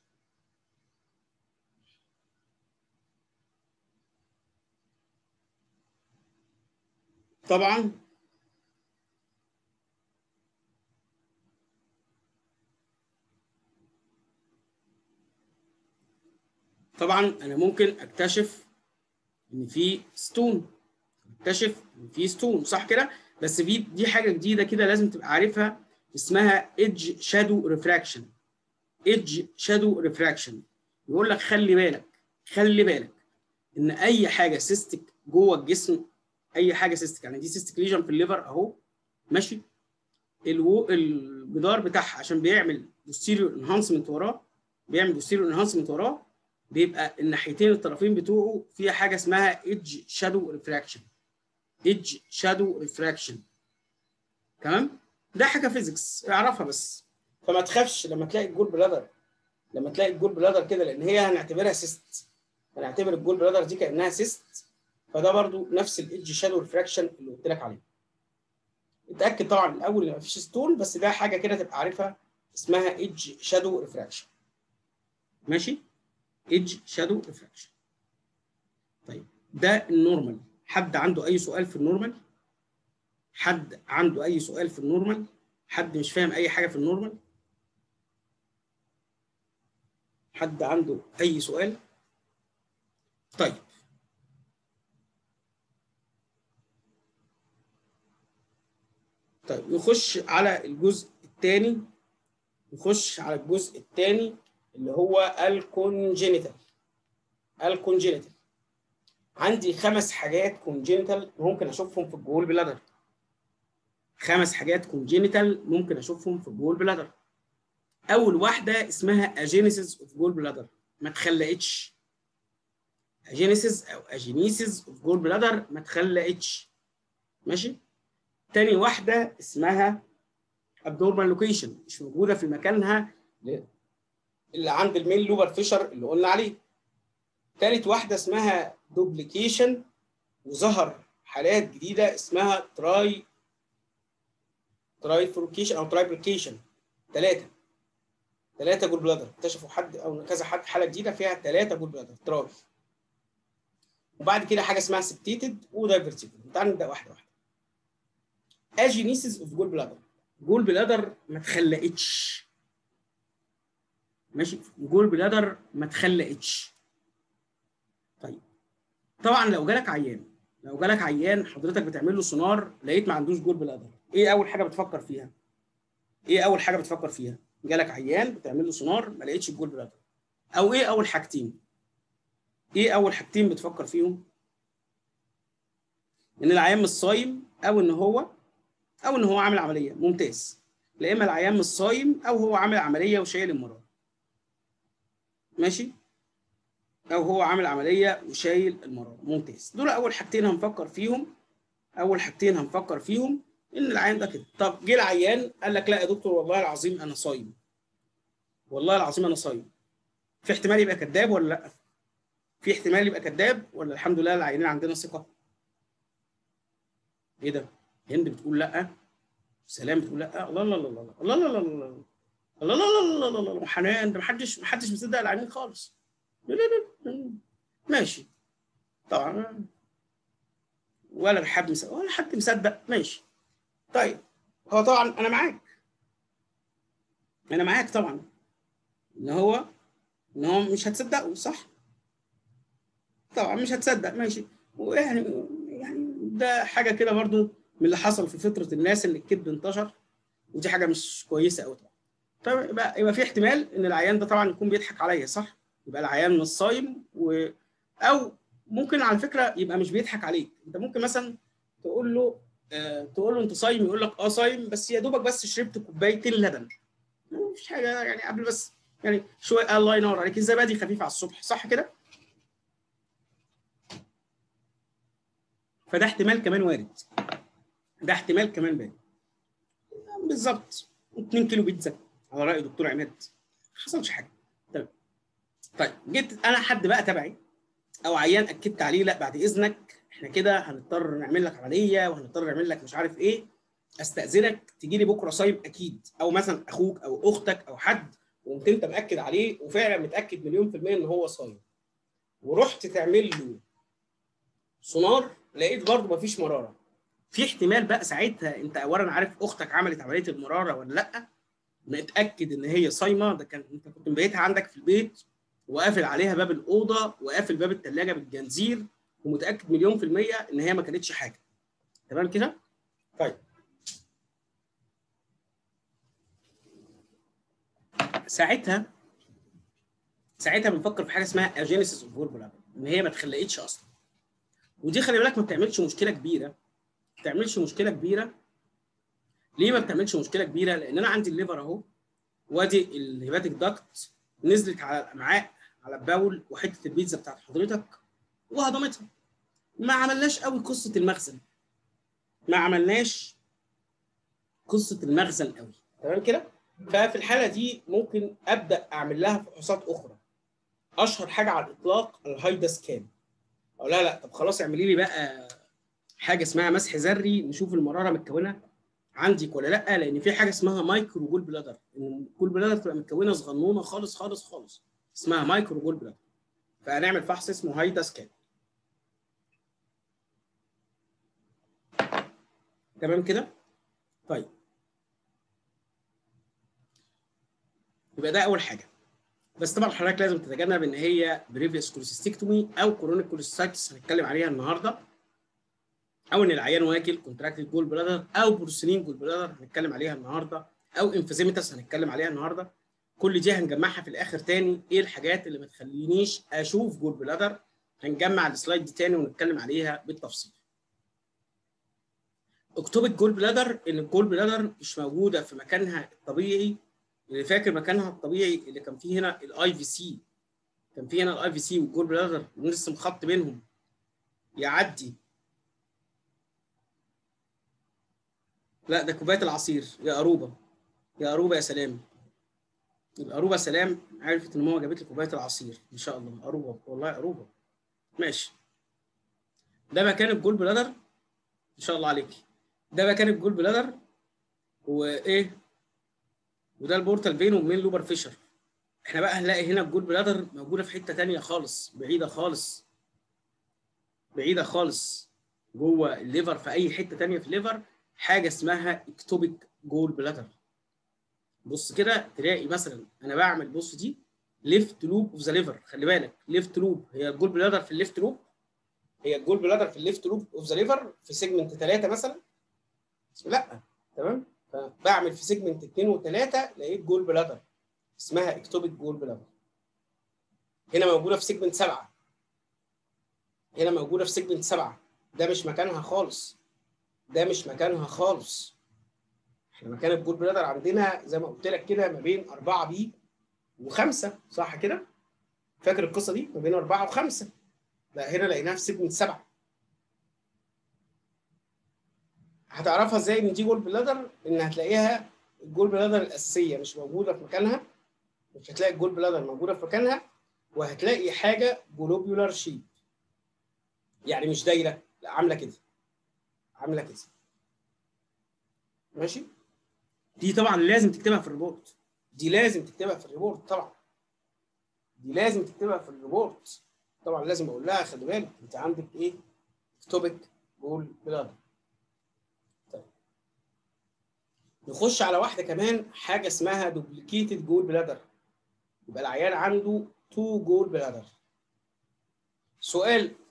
طبعا طبعا انا ممكن اكتشف ان في ستون اكتشف ان في ستون صح كده بس في دي حاجه جديده كده لازم تبقى عارفها اسمها ايدج شادو ريفراكشن ايدج شادو ريفراكشن يقول لك خلي بالك خلي بالك ان اي حاجه سيستك جوه الجسم اي حاجه سيستك يعني دي سيستك ليجن في الليفر اهو ماشي الو الجدار بتاعها عشان بيعمل بوستيريور انهانسمنت وراه بيعمل بوستيريور انهانسمنت وراه بيبقى الناحيتين الطرفين بتوعه فيها حاجه اسمها ايدج شادو ريفراكشن ايدج شادو ريفراكشن تمام ده حاجه فيزيكس اعرفها بس فما تخافش لما تلاقي الجول بلادر لما تلاقي الجول بلادر كده لان هي هنعتبرها سيست هنعتبر الجول بلادر دي كانها سيست فده برضو نفس الايدج شادو ريفراكشن اللي قلت لك عليه اتاكد طبعا الاول ان مفيش ستون بس ده حاجه كده تبقى عارفها اسمها ايدج شادو ريفراكشن ماشي ايدج شادو ريفراكشن طيب ده النورمال حد عنده اي سؤال في النورمال حد عنده اي سؤال في النورمال حد مش فاهم اي حاجه في النورمال حد عنده اي سؤال طيب طيب نخش على الجزء الثاني نخش على الجزء الثاني اللي هو الكونجينيتال الكونجينيتال عندي خمس حاجات كونجينيتال ممكن اشوفهم في الجول بلادر خمس حاجات كونجينيتال ممكن اشوفهم في الجول بلادر اول واحده اسمها اجينيسيس اوف جول بلادر ما اتخلقتش اجينيسيس او اجينيسيس اوف جول بلادر ما اتخلقتش ماشي تاني واحده اسمها ابنورمال لوكيشن مش موجوده في مكانها اللي عند المين لوبر فيشر اللي قلنا عليه تالت واحده اسمها دوبليكيشن وظهر حالات جديده اسمها تراي ترايفوركيشن او ترايبليكيشن ثلاثه ثلاثه جول بلادر اكتشفوا حد او كذا حد حاله جديده فيها ثلاثه جول بلادر تراي وبعد كده حاجه اسمها سبتيتد ودايفرتيبل تعال نبدا واحده واحده اجينيسيس اوف جول بلادر جول بلادر ما اتخلقتش ماشي جول بلادر ما اتخلقتش طيب طبعا لو جالك عيان لو جالك عيان حضرتك بتعمل له سونار لقيت ما عندوش جول بلادر ايه اول حاجه بتفكر فيها ايه اول حاجه بتفكر فيها جالك عيان بتعمل له سونار ما لقيتش الجول بلادر او ايه اول حاجتين ايه اول حاجتين بتفكر فيهم ان العيان مش صايم او ان هو او ان هو عامل عمليه ممتاز لا اما العيان مش صايم او هو عامل عمليه وشايل المرض ماشي او هو عامل عمليه وشايل المراره ممتاز دول اول حاجتين هنفكر فيهم اول حاجتين هنفكر فيهم ان العيان ده كده طب جه العيان قال لك لا يا دكتور والله العظيم انا صايم والله العظيم انا صايم في احتمال يبقى كذاب ولا لا في احتمال يبقى كذاب ولا الحمد لله العيانين عندنا ثقه ايه ده هند بتقول لا سلام بتقول لا الله الله الله الله الله الله الله الله الله الله الله الله الله حنان ده محدش محدش مصدق العيانين خالص لا لا لا ماشي طبعا ولا حد مصدق ولا حد مصدق ماشي طيب هو طبعا انا معاك انا معاك طبعا ان هو ان هو مش هتصدقه صح طبعا مش هتصدق ماشي ويعني يعني ده حاجه كده برضو من اللي حصل في فطره الناس اللي الكذب انتشر ودي حاجه مش كويسه قوي طبعا طيب يبقى يبقى في احتمال ان العيان ده طبعا يكون بيضحك عليا صح يبقى العيان مش صايم و او ممكن على فكره يبقى مش بيضحك عليك انت ممكن مثلا تقول له آه تقول له انت صايم يقول لك اه صايم بس يا دوبك بس شربت كوبايتين لبن مفيش حاجه يعني قبل بس يعني شويه الله ينور عليك الزبادي خفيف على الصبح صح كده فده احتمال كمان وارد ده احتمال كمان وارد بالظبط 2 كيلو بيتزا على راي دكتور عماد ما حصلش حاجه تمام طيب جيت انا حد بقى تبعي او عيان اكدت عليه لا بعد اذنك احنا كده هنضطر نعمل لك عمليه وهنضطر نعمل لك مش عارف ايه استاذنك تجي لي بكره صايم اكيد او مثلا اخوك او اختك او حد وقمت انت مأكد عليه وفعلا متاكد مليون في الميه ان هو صايم ورحت تعمل له سونار لقيت برضه مفيش مراره في احتمال بقى ساعتها انت اولا عارف اختك عملت عمليه المراره ولا لا متاكد ان هي صايمه ده كان انت كنت مبيتها عندك في البيت وقافل عليها باب الاوضه وقافل باب الثلاجه بالجنزير ومتاكد مليون في الميه ان هي ما كانتش حاجه تمام كده طيب ساعتها ساعتها بنفكر في حاجه اسمها اجينيسيس اوف فوربولا ان هي ما اتخلقتش اصلا ودي خلي بالك ما بتعملش مشكله كبيره ما بتعملش مشكله كبيره ليه ما بتعملش مشكله كبيره لان انا عندي الليفر اهو وادي الهيباتيك داكت نزلت على الامعاء على الباول وحته البيتزا بتاعت حضرتك وهضمتها ما عملناش قوي قصه المخزن ما عملناش قصه المخزن قوي تمام كده ففي الحاله دي ممكن ابدا اعمل لها فحوصات اخرى اشهر حاجه على الاطلاق الهايدا سكان او لا لا طب خلاص اعملي لي بقى حاجه اسمها مسح ذري نشوف المراره متكونه عندك ولا لا لان في حاجه اسمها مايكرو جول بلادر ان الجول بلادر تبقى متكونه صغنونه خالص خالص خالص اسمها مايكرو جول بلادر فهنعمل فحص اسمه هايدا سكان تمام كده طيب يبقى ده اول حاجه بس طبعا حضرتك لازم تتجنب ان هي بريفيوس كوليسيستكتومي او كورونيك كوليسيستايتس هنتكلم عليها النهارده او ان العيان واكل كونتراكتد جول بلادر او بورسلين جول بلادر هنتكلم عليها النهارده او انفيزيمتس هنتكلم عليها النهارده كل دي هنجمعها في الاخر تاني ايه الحاجات اللي ما تخلينيش اشوف جول بلادر هنجمع السلايد دي تاني ونتكلم عليها بالتفصيل اكتوبك جول بلادر ان الجول بلادر مش موجوده في مكانها الطبيعي اللي فاكر مكانها الطبيعي اللي كان فيه هنا الاي في سي كان فيه هنا الاي في سي والجول بلادر ونرسم خط بينهم يعدي لا ده كوبايه العصير يا اروبه يا اروبه يا سلام اروبه سلام عرفت ان ماما جابت لي كوبايه العصير ان شاء الله اروبه والله اروبه ماشي ده مكان الجول بلادر ان شاء الله عليكي ده مكان الجول بلادر وايه وده البورتال فين ومين لوبر فيشر احنا بقى هنلاقي هنا الجول بلادر موجوده في حته تانية خالص بعيده خالص بعيده خالص جوه الليفر في اي حته تانية في الليفر حاجه اسمها اكتوبيك جول بلادر بص كده تلاقي مثلا انا بعمل بص دي ليفت لوب اوف ذا ليفر خلي بالك ليفت لوب هي الجول بلادر في الليفت لوب هي الجول بلادر في الليفت لوب اوف ذا ليفر في سيجمنت 3 مثلا لا تمام فبعمل في سيجمنت 2 و3 لقيت جول بلادر اسمها اكتوبيك جول بلادر هنا موجوده في سيجمنت 7 هنا موجوده في سيجمنت 7 ده مش مكانها خالص ده مش مكانها خالص احنا مكان الجول بلادر عندنا زي ما قلت لك كده ما بين 4 بي و5 صح كده فاكر القصه دي ما بين اربعه وخمسه لا هنا لقيناها في سيجمنت سبعه هتعرفها ازاي ان دي جول بلادر ان هتلاقيها الجول بلادر الاساسيه مش موجوده في مكانها مش هتلاقي الجول بلادر موجوده في مكانها وهتلاقي حاجه جلوبيولار شيب يعني مش دايره لا عامله كده عامله كده ماشي دي طبعا لازم تكتبها في الريبورت دي لازم تكتبها في الريبورت طبعا دي لازم تكتبها في الريبورت طبعا لازم اقول لها خلي بالك انت عندك ايه توبيك جول بلادر طيب نخش على واحده كمان حاجه اسمها دوبليكيتد جول بلادر يبقى العيان عنده تو جول بلادر سؤال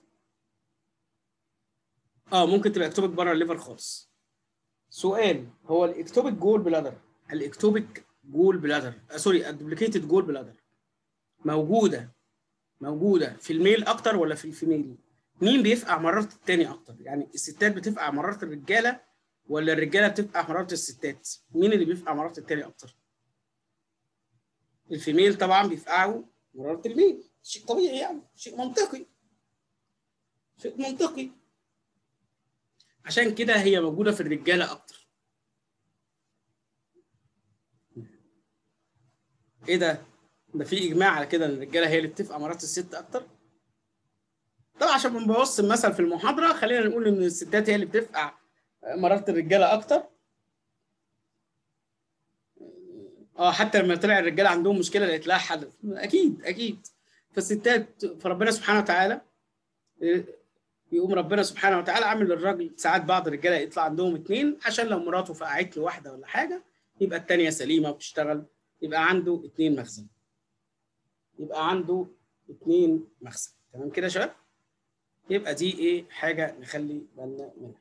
اه ممكن تبقى اكتوبك بره الليفر خالص سؤال هو الاكتوبك جول بلادر الاكتوبك جول بلادر آه سوري الدوبليكيتد جول بلادر موجوده موجوده في الميل اكتر ولا في الفيميل مين بيفقع مراره التاني اكتر يعني الستات بتفقع مراره الرجاله ولا الرجاله بتفقع مراره الستات مين اللي بيفقع مراره التاني اكتر الفيميل طبعا بيفقعوا مراره الميل شيء طبيعي يعني شيء منطقي شيء منطقي عشان كده هي موجوده في الرجاله اكتر ايه ده ده في اجماع على كده ان الرجاله هي اللي بتفقع مرات الست اكتر طبعا عشان ما نبوظش المثل في المحاضره خلينا نقول ان الستات هي اللي بتفقع مرات الرجاله اكتر اه حتى لما طلع الرجاله عندهم مشكله لقيت لها حل اكيد اكيد فالستات فربنا سبحانه وتعالى يقوم ربنا سبحانه وتعالى عامل للراجل ساعات بعض الرجاله يطلع عندهم اتنين عشان لو مراته فقعت له واحده ولا حاجه يبقى الثانيه سليمه وبتشتغل يبقى عنده اتنين مخزن يبقى عنده اتنين مخزن تمام كده يا شباب يبقى دي ايه حاجه نخلي بالنا منها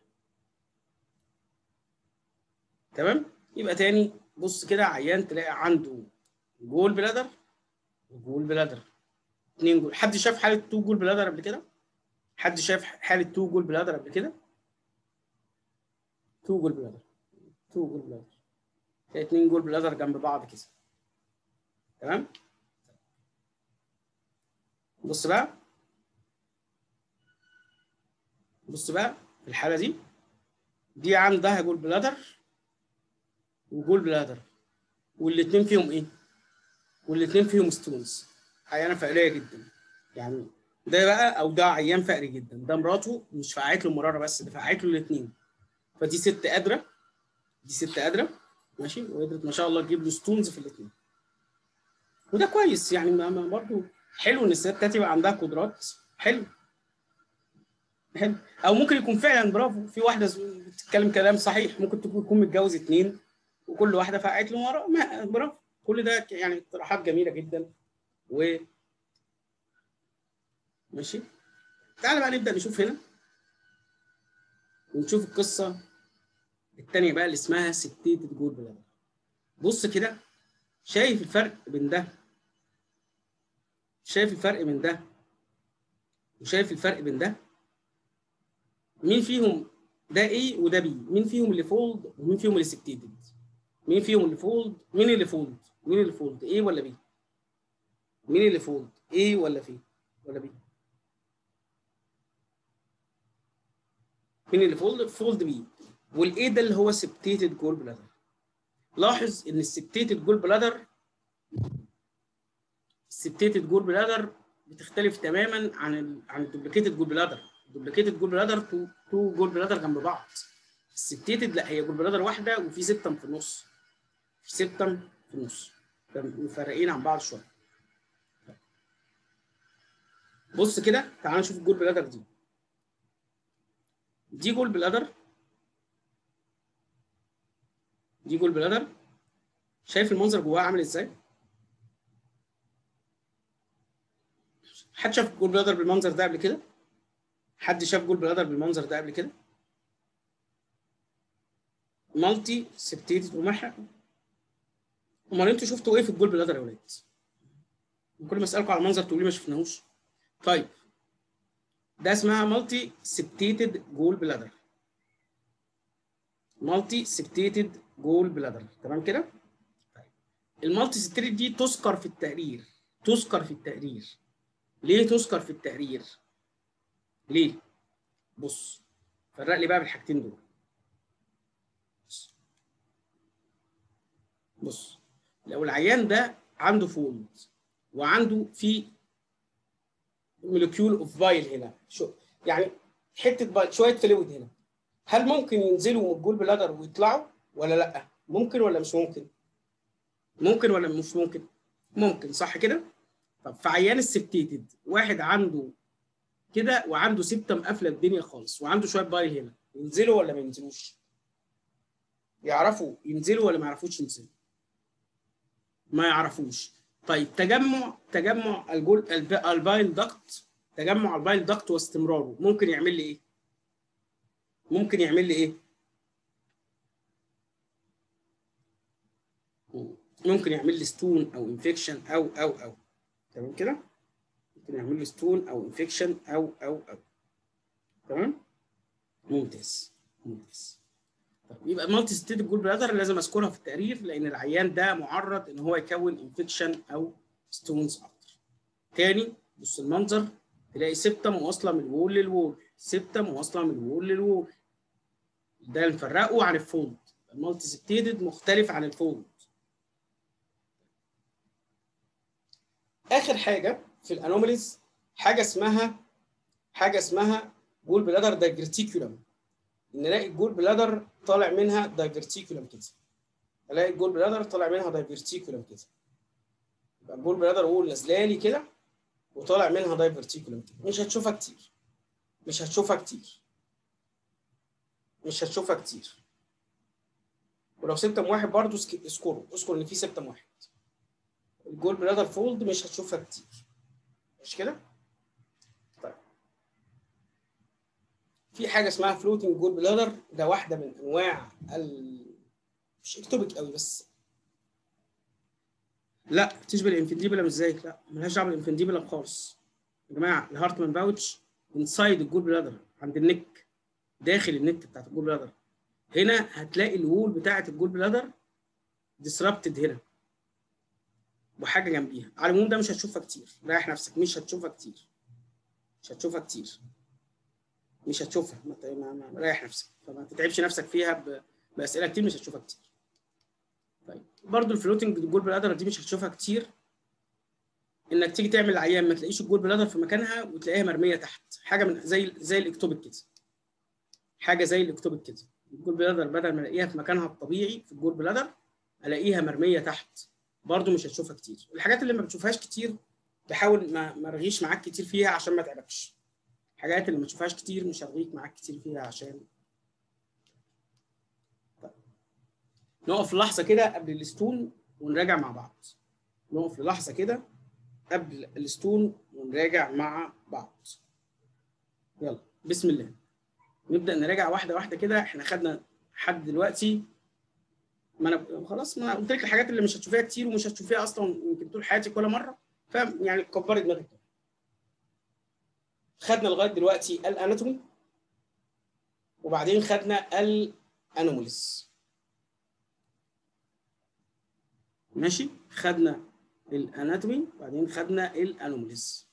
تمام يبقى تاني بص كده عيان تلاقي عنده جول بلادر وجول بلادر اتنين جول حد شاف حاله تو جول بلادر قبل كده حد شاف حاله تو جول بلادر قبل كده تو جول بلادر تو جول بلادر تلاقي اتنين جول بلادر جنب بعض كده تمام بص بقى بص بقى في الحاله دي دي عندها جول بلادر وجول بلادر والاثنين فيهم ايه؟ والاثنين فيهم ستونز عيانه فقريه جدا يعني ده بقى او ده عيان فقري جدا ده مراته مش فقعت له مراره بس ده فقعت له الاثنين فدي ست قادره دي ست قادره ماشي وقدرت ما شاء الله تجيب له ستونز في الاثنين وده كويس يعني ما برضه حلو ان الستات يبقى عندها قدرات حلو حلو او ممكن يكون فعلا برافو في واحده بتتكلم كلام صحيح ممكن تكون متجوز اتنين وكل واحده فقعت له ورا برافو كل ده يعني اقتراحات جميله جدا و ماشي تعالى بقى نبدا نشوف هنا ونشوف القصه الثانيه بقى اللي اسمها ستيتد جول بلادر بص كده شايف الفرق بين ده شايف الفرق بين ده وشايف الفرق بين ده مين فيهم ده ايه وده بي مين فيهم اللي فولد ومين فيهم اللي سبتيتد مين فيهم اللي فولد مين اللي فولد مين اللي فولد ايه ولا بي مين اللي فولد ايه ولا في ولا بي مين اللي فولد فولد بي والايه ده اللي هو سبتيتد جول بلادر لاحظ ان السبتيتد جول بلادر السبتيتد جول بلادر بتختلف تماما عن ال عن الدوبليكيتد جول بلادر الدوبليكيتد جول بلادر تو تو جول بلادر جنب بعض السبتيتد لا هي جول بلادر واحده وفي سبتم في النص في سبتم في النص مفرقين عن بعض شويه بص كده تعال نشوف الجول بلادر دي دي جول بلادر دي جول بلادر شايف المنظر جواها عامل ازاي حد شاف جول بلادر بالمنظر ده قبل كده حد شاف جول بلادر بالمنظر ده قبل كده مالتي سبتيتد ومحرق امال انتوا شفتوا ايه في الجول بلادر يا ولاد كل ما اسالكم على المنظر تقولوا لي ما شفناهوش طيب ده اسمها مالتي سبتيتد جول بلادر مالتي سبتيتد جول بلادر تمام كده طيب المالتي سبتيتد دي تذكر في التقرير تذكر في التقرير ليه تذكر في التقرير ليه بص فرق لي بقى بالحاجتين دول بص. بص لو العيان ده عنده فولد وعنده في مولكيول اوف بايل هنا شو يعني حته بايل شويه فلويد هنا هل ممكن ينزلوا من الجول بلادر ويطلعوا ولا لا ممكن ولا مش ممكن ممكن ولا مش ممكن ممكن صح كده طب في عيان السبتيتد واحد عنده كده وعنده سبتم قافله الدنيا خالص وعنده شويه بايل هنا ينزلوا ولا ما ينزلوش يعرفوا ينزلوا ولا ما يعرفوش ينزلوا ما يعرفوش طيب تجمع تجمع الجول الب- البايل دكت تجمع البايل دكت واستمراره ممكن يعمل لي ايه ممكن يعمل لي ايه ممكن يعمل لي ستون او انفكشن او او او تمام كده ممكن يعمل لي ستون او انفكشن او او او تمام ممتاز ممتاز طب يبقى مالتي ستيت جول بلادر لازم اذكرها في التقرير لان العيان ده معرض ان هو يكون انفكشن او ستونز اكتر تاني بص المنظر تلاقي سبتم واصله من الوول للوول سبتم واصله من الوول للوول ده نفرقه عن الفولد المالتي ستيتد مختلف عن الفولد اخر حاجه في الانوماليز حاجه اسمها حاجه اسمها جول بلادر دايفرتيكولم ان الاقي الجول بلادر طالع منها دايفرتيكولم كده الاقي الجول بلادر طالع منها دايفرتيكولم كده يبقى الجول بلادر وول نازله لي كده وطالع منها دايفرتيكولم كده مش هتشوفها كتير مش هتشوفها كتير مش هتشوفها كتير ولو سبتم واحد برضه اذكره اذكر ان في سبتم واحد الجول بلادر فولد مش هتشوفها كتير مش كده؟ طيب في حاجه اسمها فلوتنج جول بلادر ده واحده من انواع ال مش اكتوبيك قوي بس لا تشبه الانفنديبلم ازاي لا ملهاش دعوه بالانفنديبلم خالص يا جماعه الهارتمان باوتش انسايد الجول بلادر عند النك داخل النك بتاعت الجول بلادر هنا هتلاقي الوول بتاعت الجول بلادر ديسربتد هنا وحاجه جنبيها على العموم ده مش هتشوفها كتير ريح نفسك مش هتشوفها كتير مش هتشوفها كتير مش هتشوفها ما ت- ما- ما- ريح نفسك فما تتعبش نفسك فيها ب... باسئله كتير مش هتشوفها كتير طيب برضو الفلوتنج جول بلادر دي مش هتشوفها كتير انك تيجي تعمل عيان ما تلاقيش الجول بلادر في مكانها وتلاقيها مرميه تحت حاجه من زي زي الاكتوبيك كده حاجه زي الاكتوبيك كده الجول بلادر بدل ما الاقيها في مكانها الطبيعي في الجول بلادر الاقيها مرميه تحت برضو مش هتشوفها كتير الحاجات اللي ما بتشوفهاش كتير تحاول ما ما ارغيش معاك كتير فيها عشان ما تعبكش الحاجات اللي ما تشوفهاش كتير مش هرغيك معاك كتير فيها عشان طيب. نقف لحظه كده قبل الستون ونراجع مع بعض نقف للحظه كده قبل الستون ونراجع مع بعض يلا بسم الله نبدا نراجع واحده واحده كده احنا خدنا لحد دلوقتي ما انا خلاص ما انا قلت لك الحاجات اللي مش هتشوفيها كتير ومش هتشوفيها اصلا يمكن طول حياتك ولا مره فاهم يعني كبري دماغك خدنا لغايه دلوقتي الاناتومي وبعدين خدنا الانوماليز ماشي خدنا الاناتومي وبعدين خدنا الانوماليز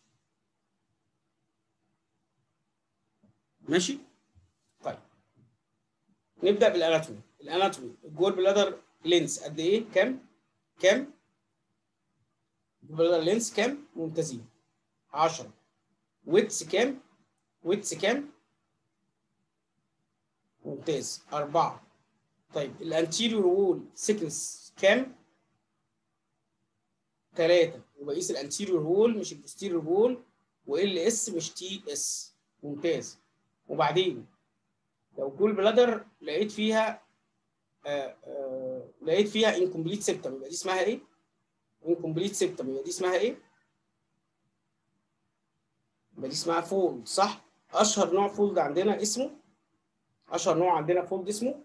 ماشي طيب نبدا بالاناتومي الاناتومي الجول بلادر لينس قد ايه كام كام الجول بلادر لينس كام ممتازين 10 ويتس كام ويتس كام ممتاز أربعة طيب الانتيريور وول سيكنس كام ثلاثة وبقيس الانتيريور وول مش البوستيريور وول وال اس مش تي اس ممتاز وبعدين لو جول بلادر لقيت فيها آه آه لقيت فيها انكمبليت سيبتم يبقى دي اسمها ايه؟ انكمبليت سيبتم يبقى دي اسمها ايه؟ يبقى دي اسمها فولد صح؟ اشهر نوع فولد عندنا اسمه اشهر نوع عندنا فولد اسمه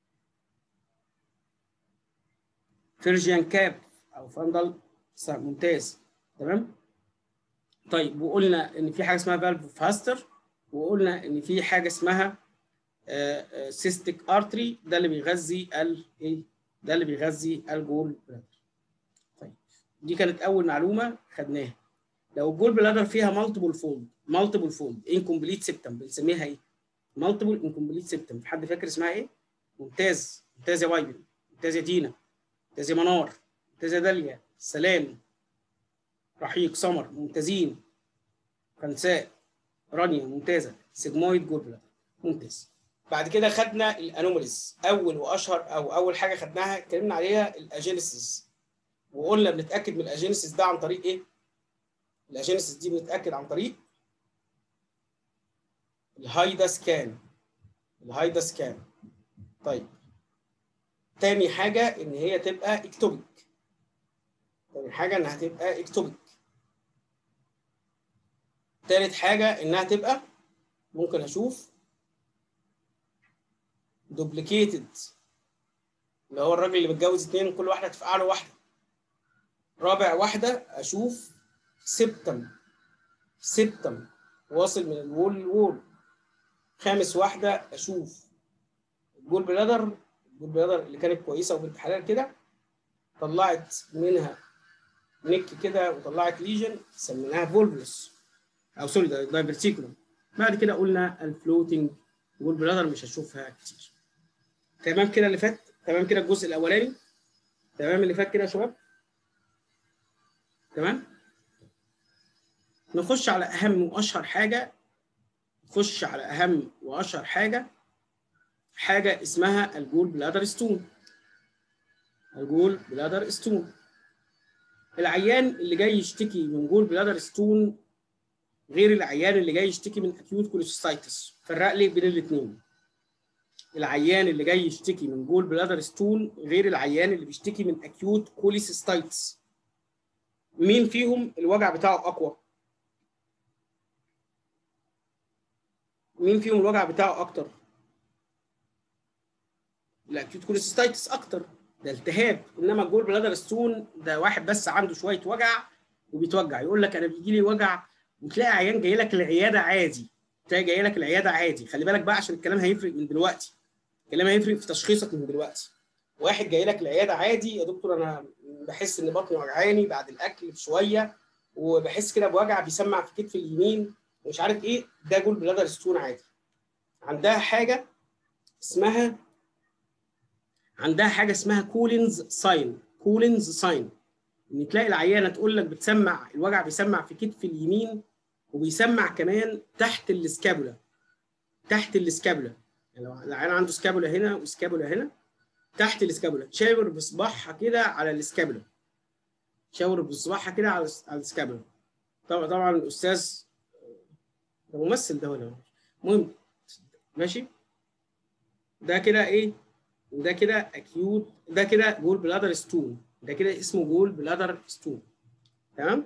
فيرجيان كاب او فاندل ممتاز تمام؟ طيب وقلنا ان في حاجه اسمها فالف فاستر وقلنا ان في حاجه اسمها سيستيك ارتري ده اللي بيغذي ال ايه ده اللي بيغذي الجول بلادر طيب دي كانت اول معلومه خدناها لو الجول بلادر فيها مالتيبل فولد مالتيبل فولد انكمبليت سيبتم بنسميها ايه؟ مالتيبل انكمبليت سيبتم في حد فاكر اسمها ايه؟ ممتاز ممتاز يا وايبل ممتاز يا دينا ممتاز يا منار ممتاز يا داليا سلام رحيق سمر ممتازين خنساء رانيا ممتازه سيجمويد جول بلادر ممتاز بعد كده خدنا الانوماليز اول واشهر او اول حاجه خدناها اتكلمنا عليها الاجينيسيس وقلنا بنتاكد من الاجينيسيس ده عن طريق ايه؟ الاجينيسيس دي بنتاكد عن طريق الهايدا سكان الهايدا سكان طيب تاني حاجه ان هي تبقى اكتوبيك تاني حاجه انها تبقى اكتوبيك تالت حاجه انها تبقى ممكن اشوف دوبليكيتد اللي هو الراجل اللي متجوز اتنين كل واحده تفقع له واحده رابع واحده اشوف سبتم سبتم واصل من الوول للوول خامس واحده اشوف الجول بلادر الجول بلادر اللي كانت كويسه وبنت حلال كده طلعت منها نك كده وطلعت ليجن سميناها فولفلس او سوري دايفرتيكولوم بعد كده قلنا الفلوتنج جول بلادر مش هشوفها كتير تمام كده اللي فات تمام كده الجزء الاولاني تمام اللي فات كده يا شباب تمام نخش على اهم واشهر حاجه نخش على اهم واشهر حاجه حاجه اسمها الجول بلادر ستون الجول بلادر ستون العيان اللي جاي يشتكي من جول بلادر ستون غير العيان اللي جاي يشتكي من اكيوت كوليسيستايتس فرق لي بين الاثنين العيان اللي جاي يشتكي من جول بلادر ستون غير العيان اللي بيشتكي من اكيوت كوليسيستايتس مين فيهم الوجع بتاعه اقوى مين فيهم الوجع بتاعه اكتر الاكيوت كوليسيستايتس اكتر ده التهاب انما الجول بلادر ستون ده واحد بس عنده شويه وجع وبيتوجع يقول لك انا بيجي لي وجع وتلاقي عيان جاي لك العياده عادي تلاقي جاي لك العياده عادي خلي بالك بقى عشان الكلام هيفرق من دلوقتي الكلام هيفرق في تشخيصك من دلوقتي واحد جاي لك العياده عادي يا دكتور انا بحس ان بطني وجعاني بعد الاكل بشويه وبحس كده بوجع بيسمع في كتفي اليمين ومش عارف ايه ده جول بلادر ستون عادي عندها حاجه اسمها عندها حاجه اسمها كولينز ساين كولينز ساين ان تلاقي العيانه تقول لك بتسمع الوجع بيسمع في كتف اليمين وبيسمع كمان تحت السكابولا تحت السكابولا يعني لو العيان عنده سكابولا هنا وسكابولا هنا تحت السكابولا تشاور بصباعها كده على السكابولا تشاور بصباعها كده على على السكابولا طبعا طبعا الاستاذ ده ممثل ده ولا المهم ماشي ده كده ايه وده كده اكيوت ده كده جول بلادر ستون ده كده اسمه جول بلادر ستون تمام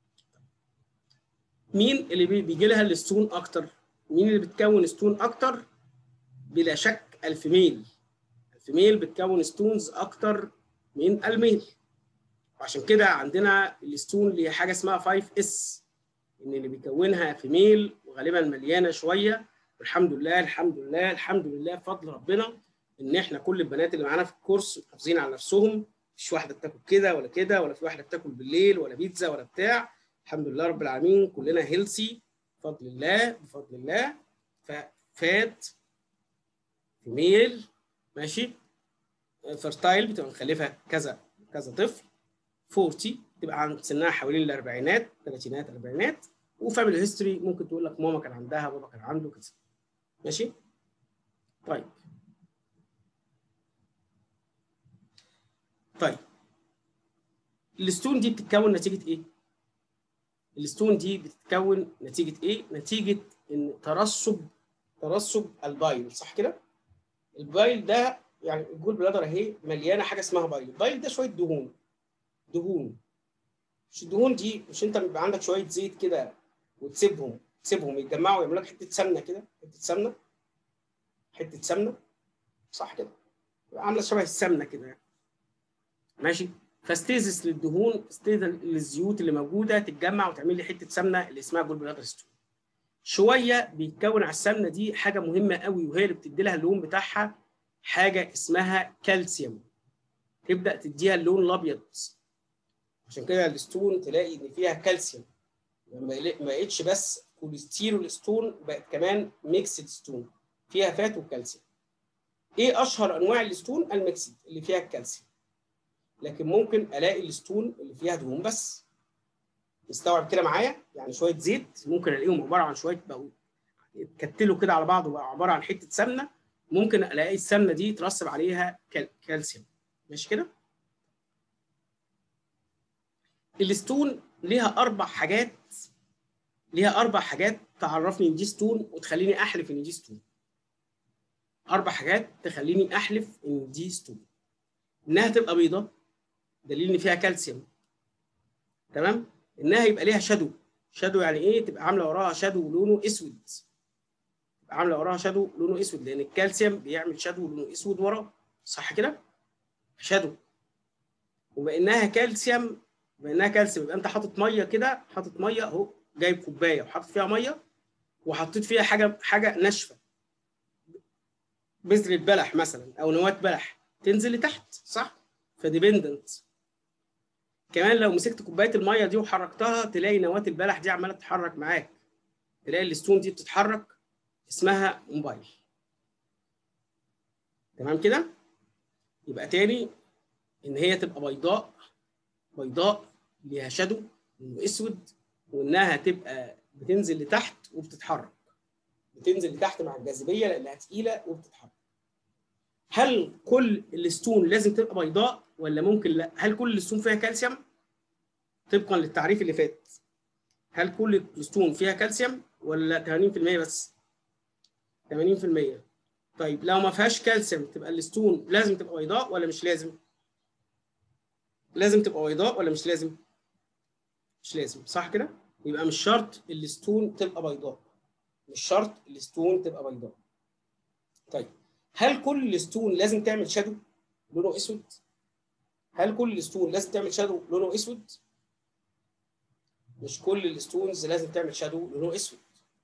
مين اللي بيجي لها الستون اكتر مين اللي بتكون ستون اكتر بلا شك الفيميل الفيميل بتكون ستونز اكتر من الميل وعشان كده عندنا الستون اللي هي حاجه اسمها 5 اس ان اللي بيكونها فيميل وغالبا مليانه شويه والحمد لله الحمد لله الحمد لله بفضل ربنا ان احنا كل البنات اللي معانا في الكورس محافظين على نفسهم مفيش واحده بتاكل كده ولا كده ولا في واحده بتاكل بالليل ولا بيتزا ولا بتاع الحمد لله رب العالمين كلنا هيلسي بفضل الله بفضل الله ففات فيميل ماشي فرتايل بتبقى مخلفه كذا كذا طفل 40 تبقى عند سنها حوالين الاربعينات ثلاثينات اربعينات وفاميلي هيستوري ممكن تقول لك ماما كان عندها بابا كان عنده كذا ماشي طيب طيب الستون دي بتتكون نتيجه ايه الستون دي بتتكون نتيجه ايه نتيجه ان ترسب ترسب البايل صح كده البايل ده يعني الجول بلادر اهي مليانه حاجه اسمها بايل البايل ده شويه دهون دهون مش الدهون دي مش انت بيبقى عندك شويه زيت كده وتسيبهم تسيبهم يتجمعوا ويعملوا لك حته سمنه كده حته سمنه حته سمنه صح كده عامله شبه السمنه كده ماشي فاستيزس للدهون استيزس للزيوت اللي موجوده تتجمع وتعمل لي حته سمنه اللي اسمها جول بلادر ستون شويه بيتكون على السمنه دي حاجه مهمه قوي وهي اللي بتدي لها اللون بتاعها حاجه اسمها كالسيوم تبدا تديها اللون الابيض عشان كده الستون تلاقي ان فيها كالسيوم ما بقتش بس كوليسترول ستون بقت كمان ميكسد ستون فيها فات وكالسيوم ايه اشهر انواع الستون الميكسد اللي فيها الكالسيوم لكن ممكن الاقي الستون اللي فيها دهون بس مستوعب كده معايا يعني شويه زيت ممكن الاقيهم عباره عن شويه بقوا اتكتلوا كده على بعض وبقى عباره عن حته سمنه ممكن الاقي السمنه دي ترسب عليها كالسيوم ماشي كده الستون ليها اربع حاجات ليها اربع حاجات تعرفني ان دي ستون وتخليني احلف ان دي ستون اربع حاجات تخليني احلف ان دي ستون انها تبقى بيضه دليل ان فيها كالسيوم تمام انها يبقى ليها شادو شادو يعني ايه تبقى عامله وراها شادو لونه اسود تبقى عامله وراها شادو لونه اسود لان الكالسيوم بيعمل شادو لونه اسود وراه صح كده شادو وبانها كالسيوم بانها كالسيوم يبقى انت حاطط ميه كده حاطط ميه اهو جايب كوبايه وحاطط فيها ميه وحطيت فيها حاجه حاجه ناشفه بذره بلح مثلا او نواه بلح تنزل لتحت صح فديبندنت كمان لو مسكت كوبايه الميه دي وحركتها تلاقي نواه البلح دي عماله تتحرك معاك تلاقي الستون دي بتتحرك اسمها موبايل تمام كده يبقى تاني ان هي تبقى بيضاء بيضاء ليها شادو لونه اسود وانها تبقى بتنزل لتحت وبتتحرك بتنزل لتحت مع الجاذبيه لانها تقيله وبتتحرك هل كل الستون لازم تبقى بيضاء ولا ممكن لا هل كل الستون فيها كالسيوم طبقا للتعريف اللي فات هل كل الستون فيها كالسيوم ولا 80% بس 80% طيب لو ما فيهاش كالسيوم تبقى الستون لازم تبقى بيضاء ولا مش لازم لازم تبقى بيضاء ولا مش لازم مش لازم صح كده يبقى مش شرط الستون تبقى بيضاء مش شرط الستون تبقى بيضاء طيب هل كل الستون لازم تعمل شادو لونه اسود هل كل الستون لازم تعمل شادو لونه اسود مش كل الستونز لازم تعمل شادو لونه اسود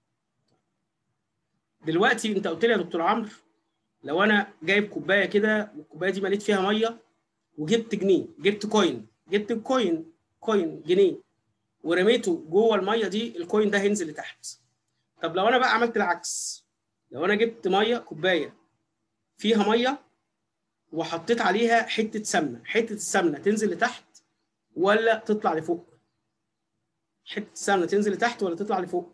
دلوقتي انت قلت لي يا دكتور عمرو لو انا جايب كوبايه كده والكوبايه دي مليت فيها ميه وجبت جنيه جبت كوين جبت كوين كوين جنيه ورميته جوه الميه دي الكوين ده هينزل لتحت طب لو انا بقى عملت العكس لو انا جبت ميه كوبايه فيها ميه وحطيت عليها حته سمنه حته السمنه تنزل لتحت ولا تطلع لفوق حته السمنه تنزل لتحت ولا تطلع لفوق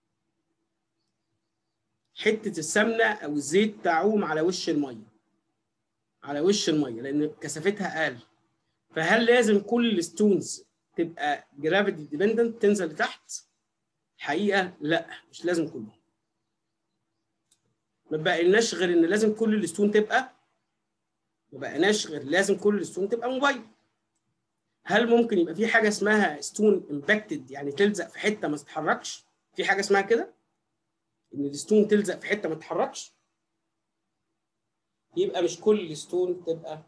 حته السمنه او الزيت تعوم على وش الميه على وش الميه لان كثافتها اقل فهل لازم كل الستونز تبقى جرافيتي ديبندنت تنزل لتحت حقيقه لا مش لازم كلهم ما بقيناش غير ان لازم كل الستون تبقى ما بقيناش غير لازم كل الستون تبقى موبايل هل ممكن يبقى في حاجه اسمها ستون امباكتد يعني تلزق في حته ما تتحركش في حاجه اسمها كده ان الستون تلزق في حته ما تتحركش يبقى مش كل الستون تبقى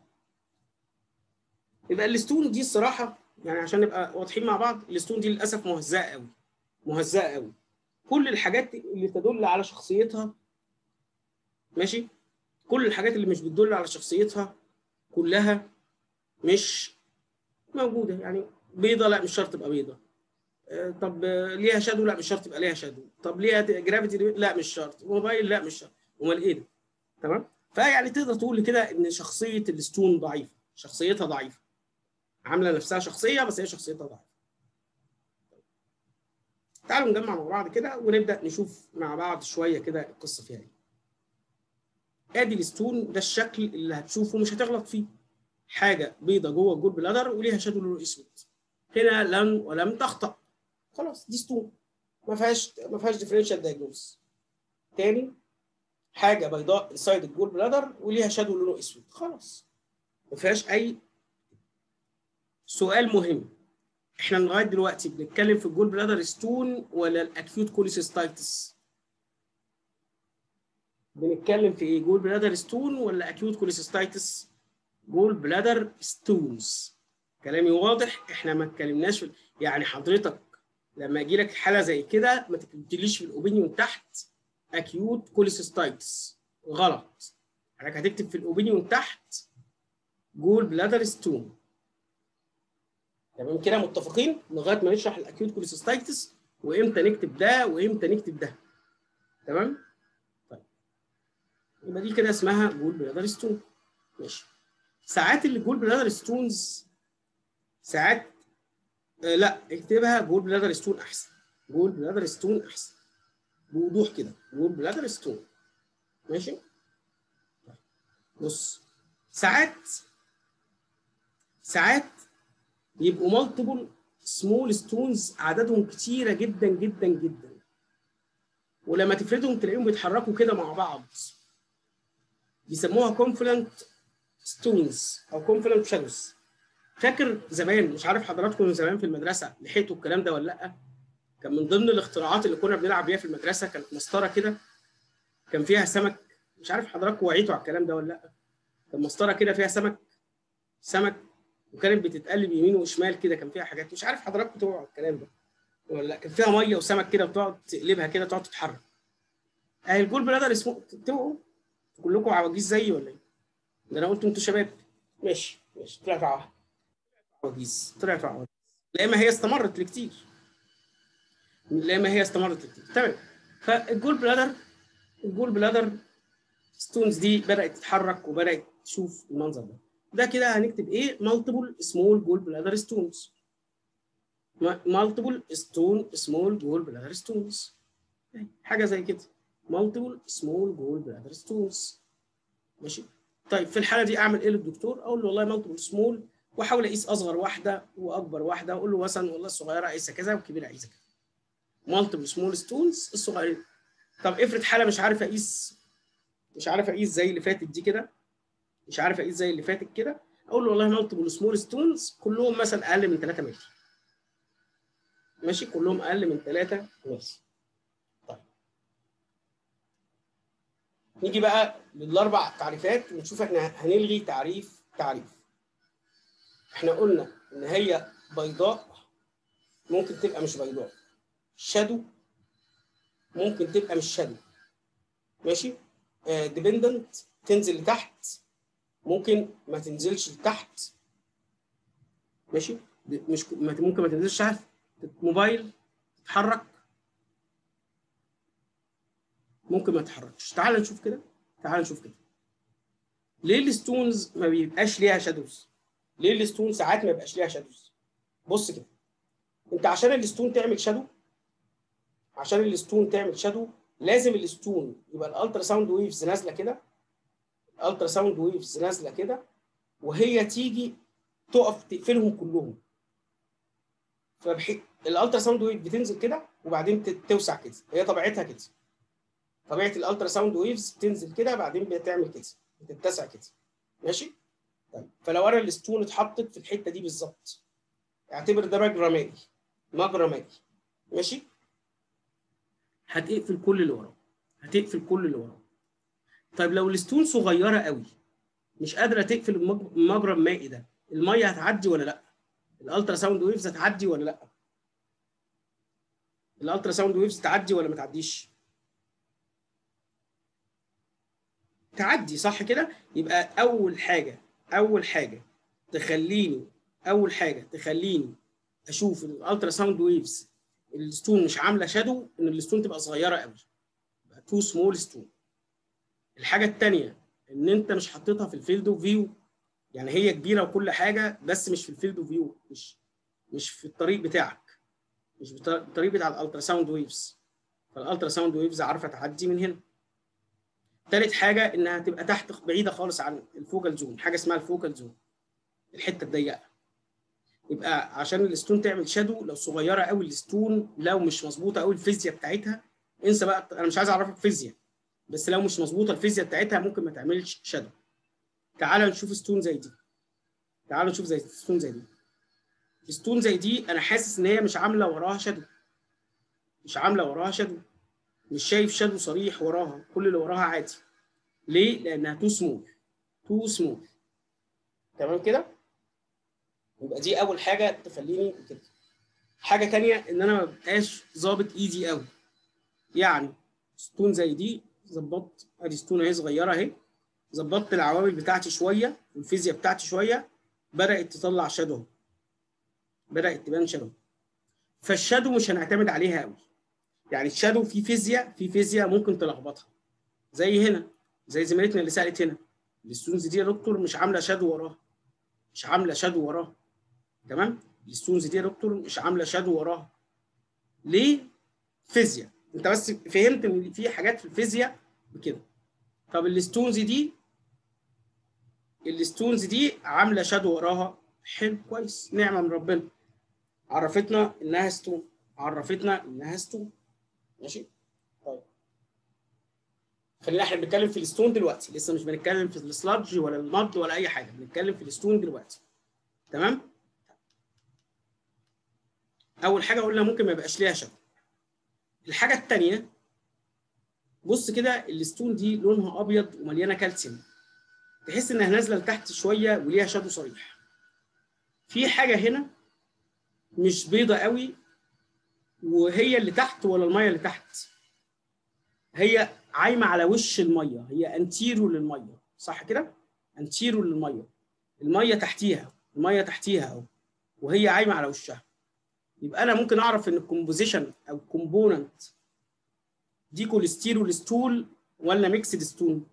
يبقى الستون دي الصراحه يعني عشان نبقى واضحين مع بعض الستون دي للاسف مهزأه قوي مهزأه قوي كل الحاجات اللي تدل على شخصيتها ماشي كل الحاجات اللي مش بتدل على شخصيتها كلها مش موجوده يعني بيضه لا مش شرط تبقى بيضه طب ليها شادو لا مش شرط يبقى ليها شادو طب ليها جرافيتي لا مش شرط موبايل لا مش شرط امال ايه ده تمام فيعني تقدر تقول كده ان شخصيه الستون ضعيفه شخصيتها ضعيفه عامله نفسها شخصيه بس هي شخصيتها ضعيفه تعالوا نجمع مع بعض كده ونبدا نشوف مع بعض شويه كده القصه فيها ايه ادي الستون ده الشكل اللي هتشوفه مش هتغلط فيه حاجه بيضه جوه الجول بلادر وليها شادو لونه اسود هنا لن ولم تخطأ خلاص دي ستون ما فيهاش ما فيهاش ديفرنشال دايجنوز تاني حاجه بيضاء انسايد الجول بلادر وليها شادو لونه اسود خلاص ما فيهاش اي سؤال مهم احنا لغايه دلوقتي بنتكلم في الجول بلادر ستون ولا الاكيوت كوليسيستايتس بنتكلم في ايه جول بلادر ستون ولا اكيوت كوليسيستايتس جول بلادر ستونز كلامي واضح احنا ما اتكلمناش في يعني حضرتك لما اجي لك حاله زي كده ما تكتبليش في الاوبينيون تحت اكيوت كوليسيستايتس غلط حضرتك هتكتب في الاوبينيون تحت جول بلادر ستون تمام كده متفقين لغايه ما نشرح الاكيوت كوليسيستايتس وامتى نكتب ده وامتى نكتب ده تمام طيب يبقى دي كده اسمها جول بلادر ستون ماشي ساعات اللي جول بلادر ستونز ساعات آه لا اكتبها جول بلادر ستون احسن جول بلادر ستون احسن بوضوح كده جول بلادر ستون ماشي بص ساعات ساعات يبقوا مالتيبل سمول ستونز عددهم كتيره جدا جدا جدا ولما تفردهم تلاقيهم بيتحركوا كده مع بعض بيسموها كونفلنت ستونز او كونفلنت شادوز فاكر زمان مش عارف حضراتكم زمان في المدرسه لحقتوا الكلام ده ولا لا كان من ضمن الاختراعات اللي كنا بنلعب بيها في المدرسه كانت مسطره كده كان فيها سمك مش عارف حضراتكم وعيتوا على الكلام ده ولا لا كان مسطره كده فيها سمك سمك وكانت بتتقلب يمين وشمال كده كان فيها حاجات مش عارف حضراتكم توعوا على الكلام ده ولا لا كان فيها ميه وسمك كده بتقعد تقلبها كده تقعد تتحرك اهي الجول بلادر اسمه توعوا كلكم عواجيز زيي ولا ايه؟ ده انا قلت انتوا شباب ماشي ماشي طلعت عواجيز طلعت عواجيز لا اما هي استمرت لكتير لا اما هي استمرت لكتير تمام فالجول بلادر الجول بلادر ستونز دي بدات تتحرك وبدات تشوف المنظر ده ده كده هنكتب ايه مالتيبل سمول جول بلادر ستونز مالتيبل ستون سمول جول بلادر ستونز حاجه زي كده مالتيبل سمول جول بلادر ستونز ماشي طيب في الحاله دي اعمل ايه للدكتور اقول له والله مالتيبل سمول واحاول اقيس اصغر واحده واكبر واحده اقول له مثلا والله الصغيره قايسه كذا والكبيره قايسه كذا مالتيبل سمول ستونز الصغيرين طب افرض حاله مش عارف اقيس مش عارف اقيس زي اللي فاتت دي كده مش عارف اقيس زي اللي فاتت كده اقول له والله مالتيبل سمول ستونز كلهم مثلا اقل من 3 متر ماشي كلهم اقل من 3 متر طيب نيجي بقى للاربع تعريفات ونشوف احنا هنلغي تعريف تعريف احنا قلنا ان هي بيضاء ممكن تبقى مش بيضاء شادو ممكن تبقى مش شادو ماشي ديبندنت تنزل لتحت ممكن ما تنزلش لتحت ماشي مش ممكن ما تنزلش تحت موبايل تتحرك ممكن ما تتحركش تعال نشوف كده تعال نشوف كده ليه الستونز ما بيبقاش ليها شادوز ليه الستون ساعات ما يبقاش ليها شادوز بص كده انت عشان الستون تعمل شادو عشان الستون تعمل شادو لازم الستون يبقى الالترا ساوند ويفز نازله كده الالترا ساوند ويفز نازله كده وهي تيجي تقف تقفلهم كلهم فبحي... الالترا ساوند ويف بتنزل كده وبعدين توسع كده هي طبيعتها كده طبيعه الالترا ساوند ويفز بتنزل كده بعدين بتعمل كده بتتسع كده ماشي طيب فلو انا الستون اتحطت في الحته دي بالظبط اعتبر ده مجرى مائي مجرى مائي ماشي هتقفل كل اللي وراه هتقفل كل اللي وراه طيب لو الستون صغيره قوي مش قادره تقفل المجرى المائي ده الميه هتعدي ولا لا الالترا ساوند ويفز هتعدي ولا لا الالترا ساوند ويفز تعدي ولا ما تعديش تعدي صح كده يبقى اول حاجه اول حاجه تخليني اول حاجه تخليني اشوف الالترا ساوند ويفز الستون مش عامله شادو ان الستون تبقى صغيره قوي يبقى تو سمول ستون الحاجه الثانيه ان انت مش حطيتها في الفيلد اوف فيو يعني هي كبيره وكل حاجه بس مش في الفيلد اوف فيو مش مش في الطريق بتاعك مش الطريق بتاع الالترا ساوند ويفز فالالترا ساوند ويفز عارفه تعدي من هنا ثالث حاجه انها تبقى تحت بعيده خالص عن الفوكال زون حاجه اسمها الفوكال زون الحته الضيقه يبقى عشان الستون تعمل شادو لو صغيره قوي الستون لو مش مظبوطه قوي الفيزياء بتاعتها انسى بقى انا مش عايز اعرفك فيزياء بس لو مش مظبوطه الفيزياء بتاعتها ممكن ما تعملش شادو تعال نشوف ستون زي دي تعال نشوف زي ستون زي دي ستون زي دي انا حاسس ان هي مش عامله وراها شادو مش عامله وراها شادو مش شايف شادو صريح وراها كل اللي وراها عادي ليه لانها تو سمول تو سمول تمام كده يبقى دي اول حاجه تخليني كده حاجه تانية ان انا ما ببقاش ظابط ايدي قوي يعني ستون زي دي ظبطت ادي ستون اهي صغيره اهي ظبطت العوامل بتاعتي شويه والفيزياء بتاعتي شويه بدات تطلع شادو بدات تبان شادو فالشادو مش هنعتمد عليها قوي يعني الشادو في فيزياء في فيزياء ممكن تلخبطها زي هنا زي زميلتنا اللي سالت هنا الستونز دي يا دكتور مش عامله شادو وراها مش عامله شادو وراها تمام الستونز دي يا دكتور مش عامله شادو وراها ليه فيزياء انت بس فهمت ان في حاجات في الفيزياء بكده طب الستونز دي الستونز دي عامله شادو وراها حلو كويس نعمه من ربنا عرفتنا انها ستون عرفتنا انها ستون ماشي طيب خلينا احنا بنتكلم في الستون دلوقتي لسه مش بنتكلم في السلادج ولا المض ولا اي حاجه بنتكلم في الستون دلوقتي تمام اول حاجه قلنا ممكن ما يبقاش ليها شكل الحاجه الثانيه بص كده الستون دي لونها ابيض ومليانه كالسيوم تحس انها نازله لتحت شويه وليها شادو صريح في حاجه هنا مش بيضه قوي وهي اللي تحت ولا الميه اللي تحت هي عايمه على وش الميه هي انتيرو للميه صح كده انتيرو للميه الميه تحتيها الميه تحتيها اهو وهي عايمه على وشها يبقى انا ممكن اعرف ان الكومبوزيشن او الكومبوننت دي كوليسترول ستول ولا ميكسد ستون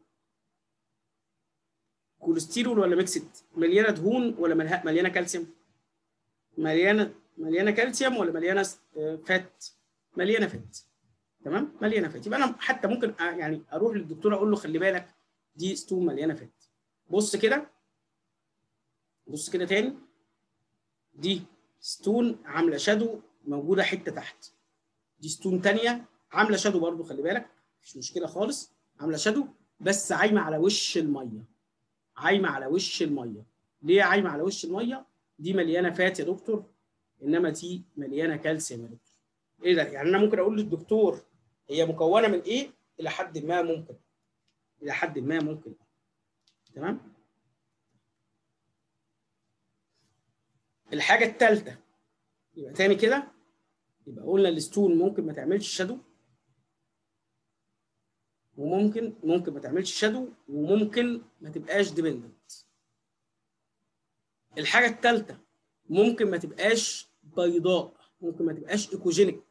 كوليسترول ولا ميكسد مليانه دهون ولا مليانه كالسيوم مليانه مليانه كالسيوم ولا مليانه فات مليانه فات تمام مليانه فات يبقى انا حتى ممكن يعني اروح للدكتور اقول له خلي بالك دي ستون مليانه فات بص كده بص كده تاني دي ستون عامله شادو موجوده حته تحت دي ستون تانية عامله شادو برضو خلي بالك مش مشكله خالص عامله شادو بس عايمه على وش الميه عايمه على وش الميه ليه عايمه على وش الميه دي مليانه فات يا دكتور انما دي مليانه كالسيوم يا دكتور ايه ده يعني انا ممكن اقول للدكتور هي مكونه من ايه الى حد ما ممكن الى حد ما ممكن تمام الحاجه الثالثه يبقى تاني كده يبقى قلنا الستون ممكن ما تعملش شادو وممكن ممكن ما تعملش شادو وممكن ما تبقاش ديبندنت الحاجه الثالثه ممكن ما تبقاش بيضاء ممكن ما تبقاش ايكوجينيك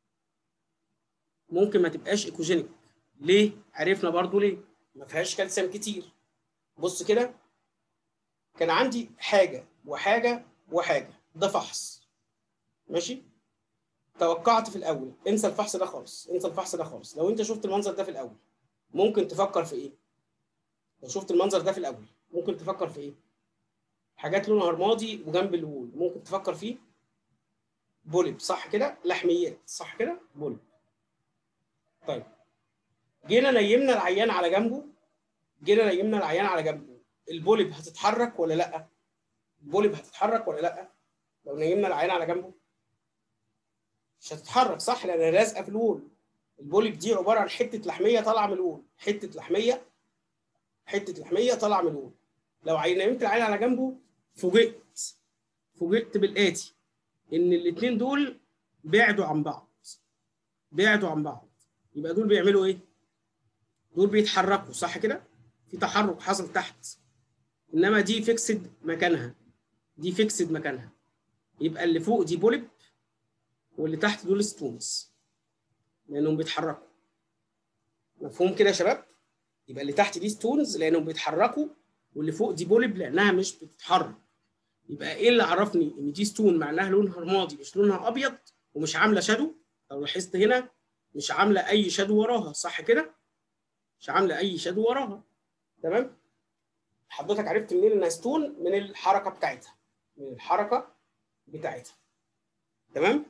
ممكن ما تبقاش ايكوجينيك ليه عرفنا برضو ليه ما فيهاش كالسيوم كتير بص كده كان عندي حاجه وحاجه وحاجه ده فحص ماشي توقعت في الاول انسى الفحص ده خالص انسى الفحص ده خالص لو انت شفت المنظر ده في الاول ممكن تفكر في ايه لو شفت المنظر ده في الاول ممكن تفكر في ايه حاجات لونها رمادي وجنب الوول ممكن تفكر فيه بولب صح كده لحميات صح كده بولب طيب جينا نيمنا العيان على جنبه جينا نيمنا العيان على جنبه البولب هتتحرك ولا لا البولب هتتحرك ولا لا لو نيمنا العيان على جنبه مش هتتحرك صح لان لازقه في الوول البولب دي عباره عن حته لحميه طالعه من الوول حته لحميه حته لحميه طالعه من الوول لو نيمت العيان على جنبه فوجئت فوجئت بالاتي ان الاثنين دول بعدوا عن بعض بعدوا عن بعض يبقى دول بيعملوا ايه دول بيتحركوا صح كده في تحرك حصل تحت انما دي فيكسد مكانها دي فيكسد مكانها يبقى اللي فوق دي بولب واللي تحت دول ستونز لانهم بيتحركوا مفهوم كده يا شباب يبقى اللي تحت دي ستونز لانهم بيتحركوا واللي فوق دي بولب لانها مش بتتحرك يبقى ايه اللي عرفني ان دي ستون مع انها لونها رمادي مش لونها ابيض ومش عامله شادو لو لاحظت هنا مش عامله اي شادو وراها صح كده مش عامله اي شادو وراها تمام حضرتك عرفت منين انها ستون من الحركه بتاعتها من الحركه بتاعتها تمام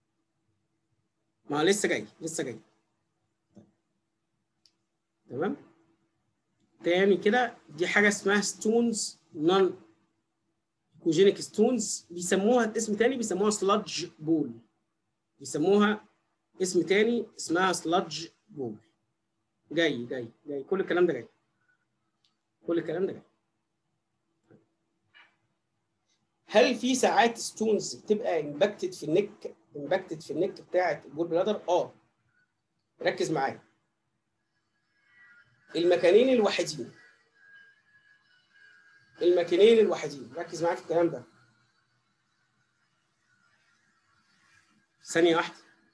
ما لسه جاي لسه جاي تمام تاني كده دي حاجه اسمها ستونز نون كوجينيك ستونز بيسموها اسم تاني بيسموها سلادج بول بيسموها اسم تاني اسمها سلادج بول جاي جاي جاي كل الكلام ده جاي كل الكلام ده جاي هل في ساعات ستونز بتبقى امباكتد في النك امباكتد في النك بتاعه الجول بلادر اه ركز معايا المكانين الوحيدين المكانين الوحيدين ركز معايا في الكلام ده ثانيه واحده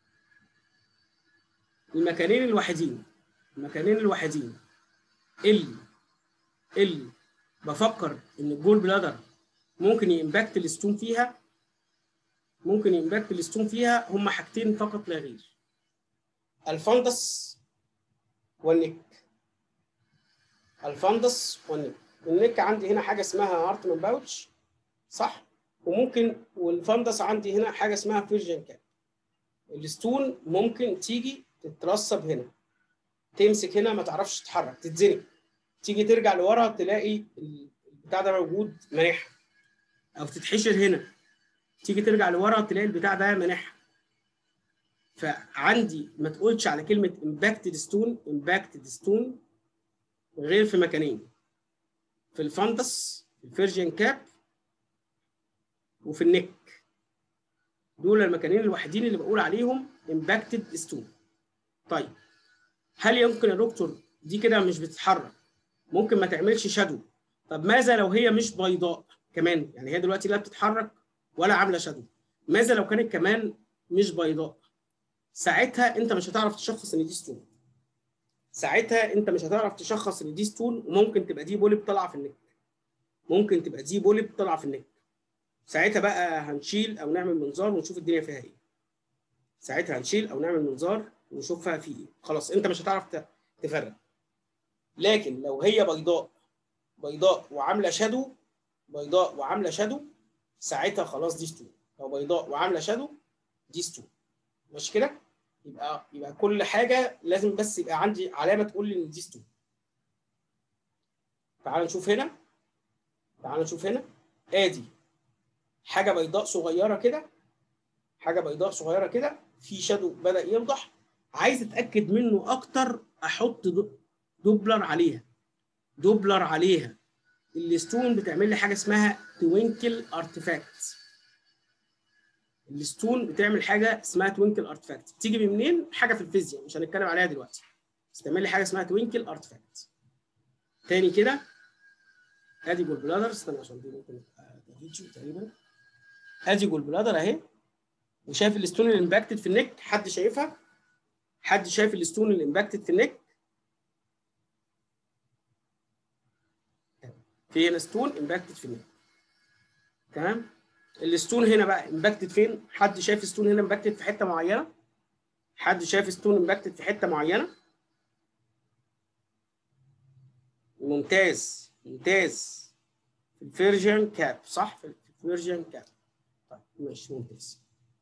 المكانين الوحيدين المكانين الوحيدين اللي اللي بفكر ان الجول بلادر ممكن يمباكت الستون فيها ممكن يمباكت الستون فيها هم حاجتين فقط لا غير الفندس والنك الفندس والنك النك عندي هنا حاجه اسمها هارتمان باوتش صح وممكن والفندس عندي هنا حاجه اسمها فيرجن كاب الستون ممكن تيجي تترسب هنا تمسك هنا ما تعرفش تتحرك تتزنق تيجي ترجع لورا تلاقي البتاع ده موجود مانحها او تتحشر هنا تيجي ترجع لورا تلاقي البتاع ده مانحها فعندي ما تقولش على كلمه امباكتد ستون امباكتد ستون غير في مكانين في الفندس في الفيرجن كاب وفي النك دول المكانين الوحيدين اللي بقول عليهم امباكتد ستون طيب هل يمكن يا دكتور دي كده مش بتتحرك ممكن ما تعملش شادو طب ماذا لو هي مش بيضاء كمان يعني هي دلوقتي لا بتتحرك ولا عامله شادو ماذا لو كانت كمان مش بيضاء ساعتها انت مش هتعرف تشخص ان دي ستون ساعتها انت مش هتعرف تشخص ان دي ستون وممكن تبقى دي بوليب طالعه في النك ممكن تبقى دي بوليب طالعه في النك ساعتها بقى هنشيل او نعمل منظار ونشوف الدنيا فيها ايه ساعتها هنشيل او نعمل منظار ونشوفها في ايه خلاص انت مش هتعرف تفرق لكن لو هي بيضاء بيضاء وعامله شادو بيضاء وعامله شادو ساعتها خلاص دي ستون لو بيضاء وعامله شادو دي ستون مش كده يبقى يبقى كل حاجه لازم بس يبقى عندي علامه تقول لي ان دي ستون تعال نشوف هنا تعال نشوف هنا ادي حاجه بيضاء صغيره كده حاجه بيضاء صغيره كده في شادو بدا يوضح عايز اتاكد منه اكتر احط دوبلر عليها دوبلر عليها الستون بتعمل لي حاجه اسمها توينكل ارتفاكت الستون بتعمل حاجه اسمها توينكل ارتفاكت بتيجي منين حاجه في الفيزياء مش هنتكلم عليها دلوقتي بس تعمل لي حاجه اسمها توينكل ارتفاكت تاني كده ادي جول بلادر استنى عشان دي ممكن فيديو تقريبا ادي جول بلادر اهي وشايف الستون اللي امباكتد في النك حد شايفها حد شايف الستون اللي امباكتد في النك في هنا ستون امباكتد في النك تمام الستون هنا بقى امباكتد فين حد شايف ستون هنا امباكتد في حته معينه حد شايف ستون امباكتد في حته معينه ممتاز ممتاز في الفيرجن كاب صح في الفيرجن كاب طيب ماشي ممتاز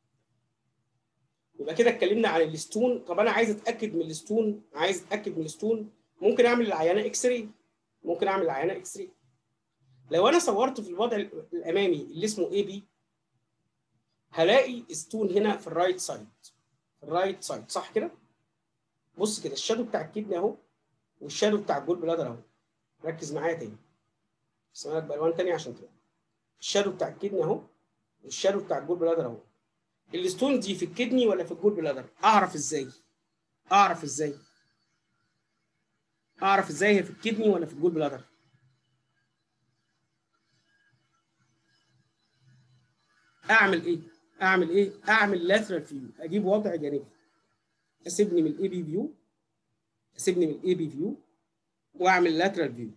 يبقى كده اتكلمنا عن الستون طب انا عايز اتاكد من الستون عايز اتاكد من الستون ممكن اعمل العينه اكس راي ممكن اعمل العينه اكس راي لو انا صورت في الوضع الامامي اللي اسمه اي بي هلاقي ستون هنا في الرايت سايد في الرايت سايد صح كده بص كده الشادو بتاع الكدني اهو والشادو بتاع الجول بلادر اهو ركز معايا تاني بس لك بالوان تاني عشان تبقى الشادو بتاع الكدني اهو والشادو بتاع الجول بلادر اهو الستون دي في الكدني ولا في الجول بلادر اعرف ازاي اعرف ازاي اعرف ازاي هي في الكدني ولا في الجول بلادر اعمل ايه اعمل ايه اعمل لاترال فيو اجيب وضع جانبي اسيبني من الاي بي فيو اسيبني من الاي بي فيو واعمل لاترال فيو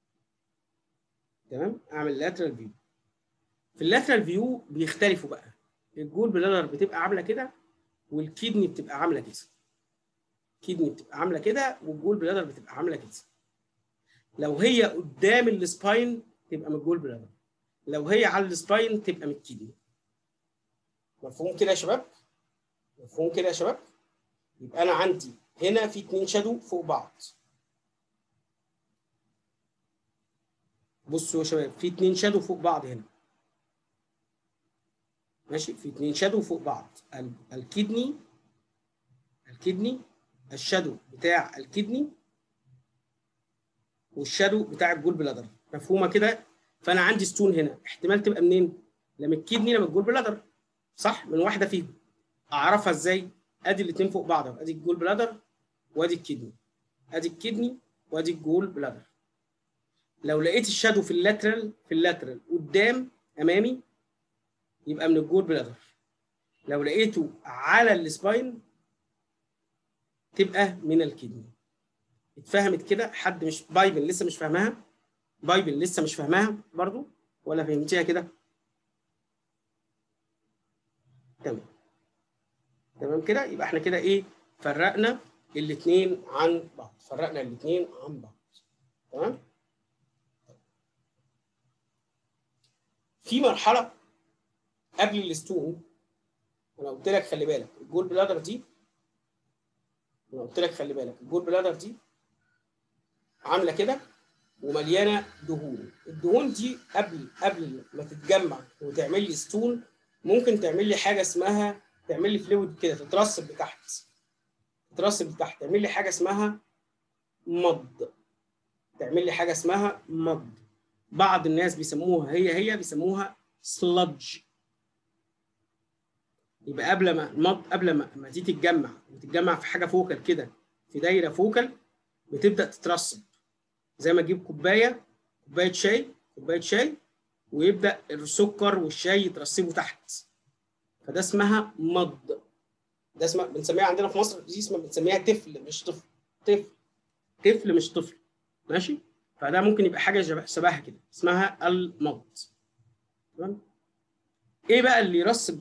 تمام اعمل لاترال فيو في اللاترال فيو بيختلفوا بقى الجول بلادر بتبقى عامله كده والكيدني بتبقى عامله كده الكيدني بتبقى عامله كده والجول بلادر بتبقى عامله كده لو هي قدام السباين تبقى من الجول بلادر لو هي على السباين تبقى من الكيدني مفهوم كده يا شباب مفهوم كده يا شباب يبقى انا عندي هنا في اتنين شادو فوق بعض بصوا يا شباب في اتنين شادو فوق بعض هنا ماشي في اتنين شادو فوق بعض الكدني الكدني الشادو بتاع الكدني والشادو بتاع الجول بلادر مفهومه كده فانا عندي ستون هنا احتمال تبقى منين لا من الكدني لا من الجول بلادر صح من واحده فيهم اعرفها ازاي ادي الاثنين فوق بعض ادي الجول بلادر وادي الكدني ادي الكدني وادي الجول بلادر لو لقيت الشادو في اللاترال في اللاترال قدام امامي يبقى من الجول بلادر لو لقيته على السباين تبقى من الكدني اتفهمت كده حد مش بايبل لسه مش فاهماها بايبل لسه مش فاهماها برضو ولا فهمتيها كده تمام تمام كده يبقى احنا كده ايه فرقنا الاثنين عن بعض فرقنا الاثنين عن بعض تمام في مرحله قبل الستون انا قلت لك خلي بالك الجول بلادر دي انا قلت لك خلي بالك الجول بلادر دي عامله كده ومليانه دهون الدهون دي قبل قبل ما تتجمع وتعمل لي ستون ممكن تعمل لي حاجه اسمها تعمل لي فلويد كده تترسب لتحت تترسب لتحت تعمل لي حاجه اسمها مض تعمل لي حاجه اسمها مض بعض الناس بيسموها هي هي بيسموها سلادج يبقى قبل ما المض قبل ما ما دي تتجمع وتتجمع في حاجه فوكل كده في دايره فوكل بتبدا تترسب زي ما تجيب كوبايه كوبايه شاي كوبايه شاي ويبدا السكر والشاي يترسبوا تحت فده اسمها مض ده اسمها بنسميها عندنا في مصر دي اسمها بنسميها تفل مش طفل طفل طفل مش طفل ماشي فده ممكن يبقى حاجه شبه شبهها كده اسمها المض تمام ايه بقى اللي يرسب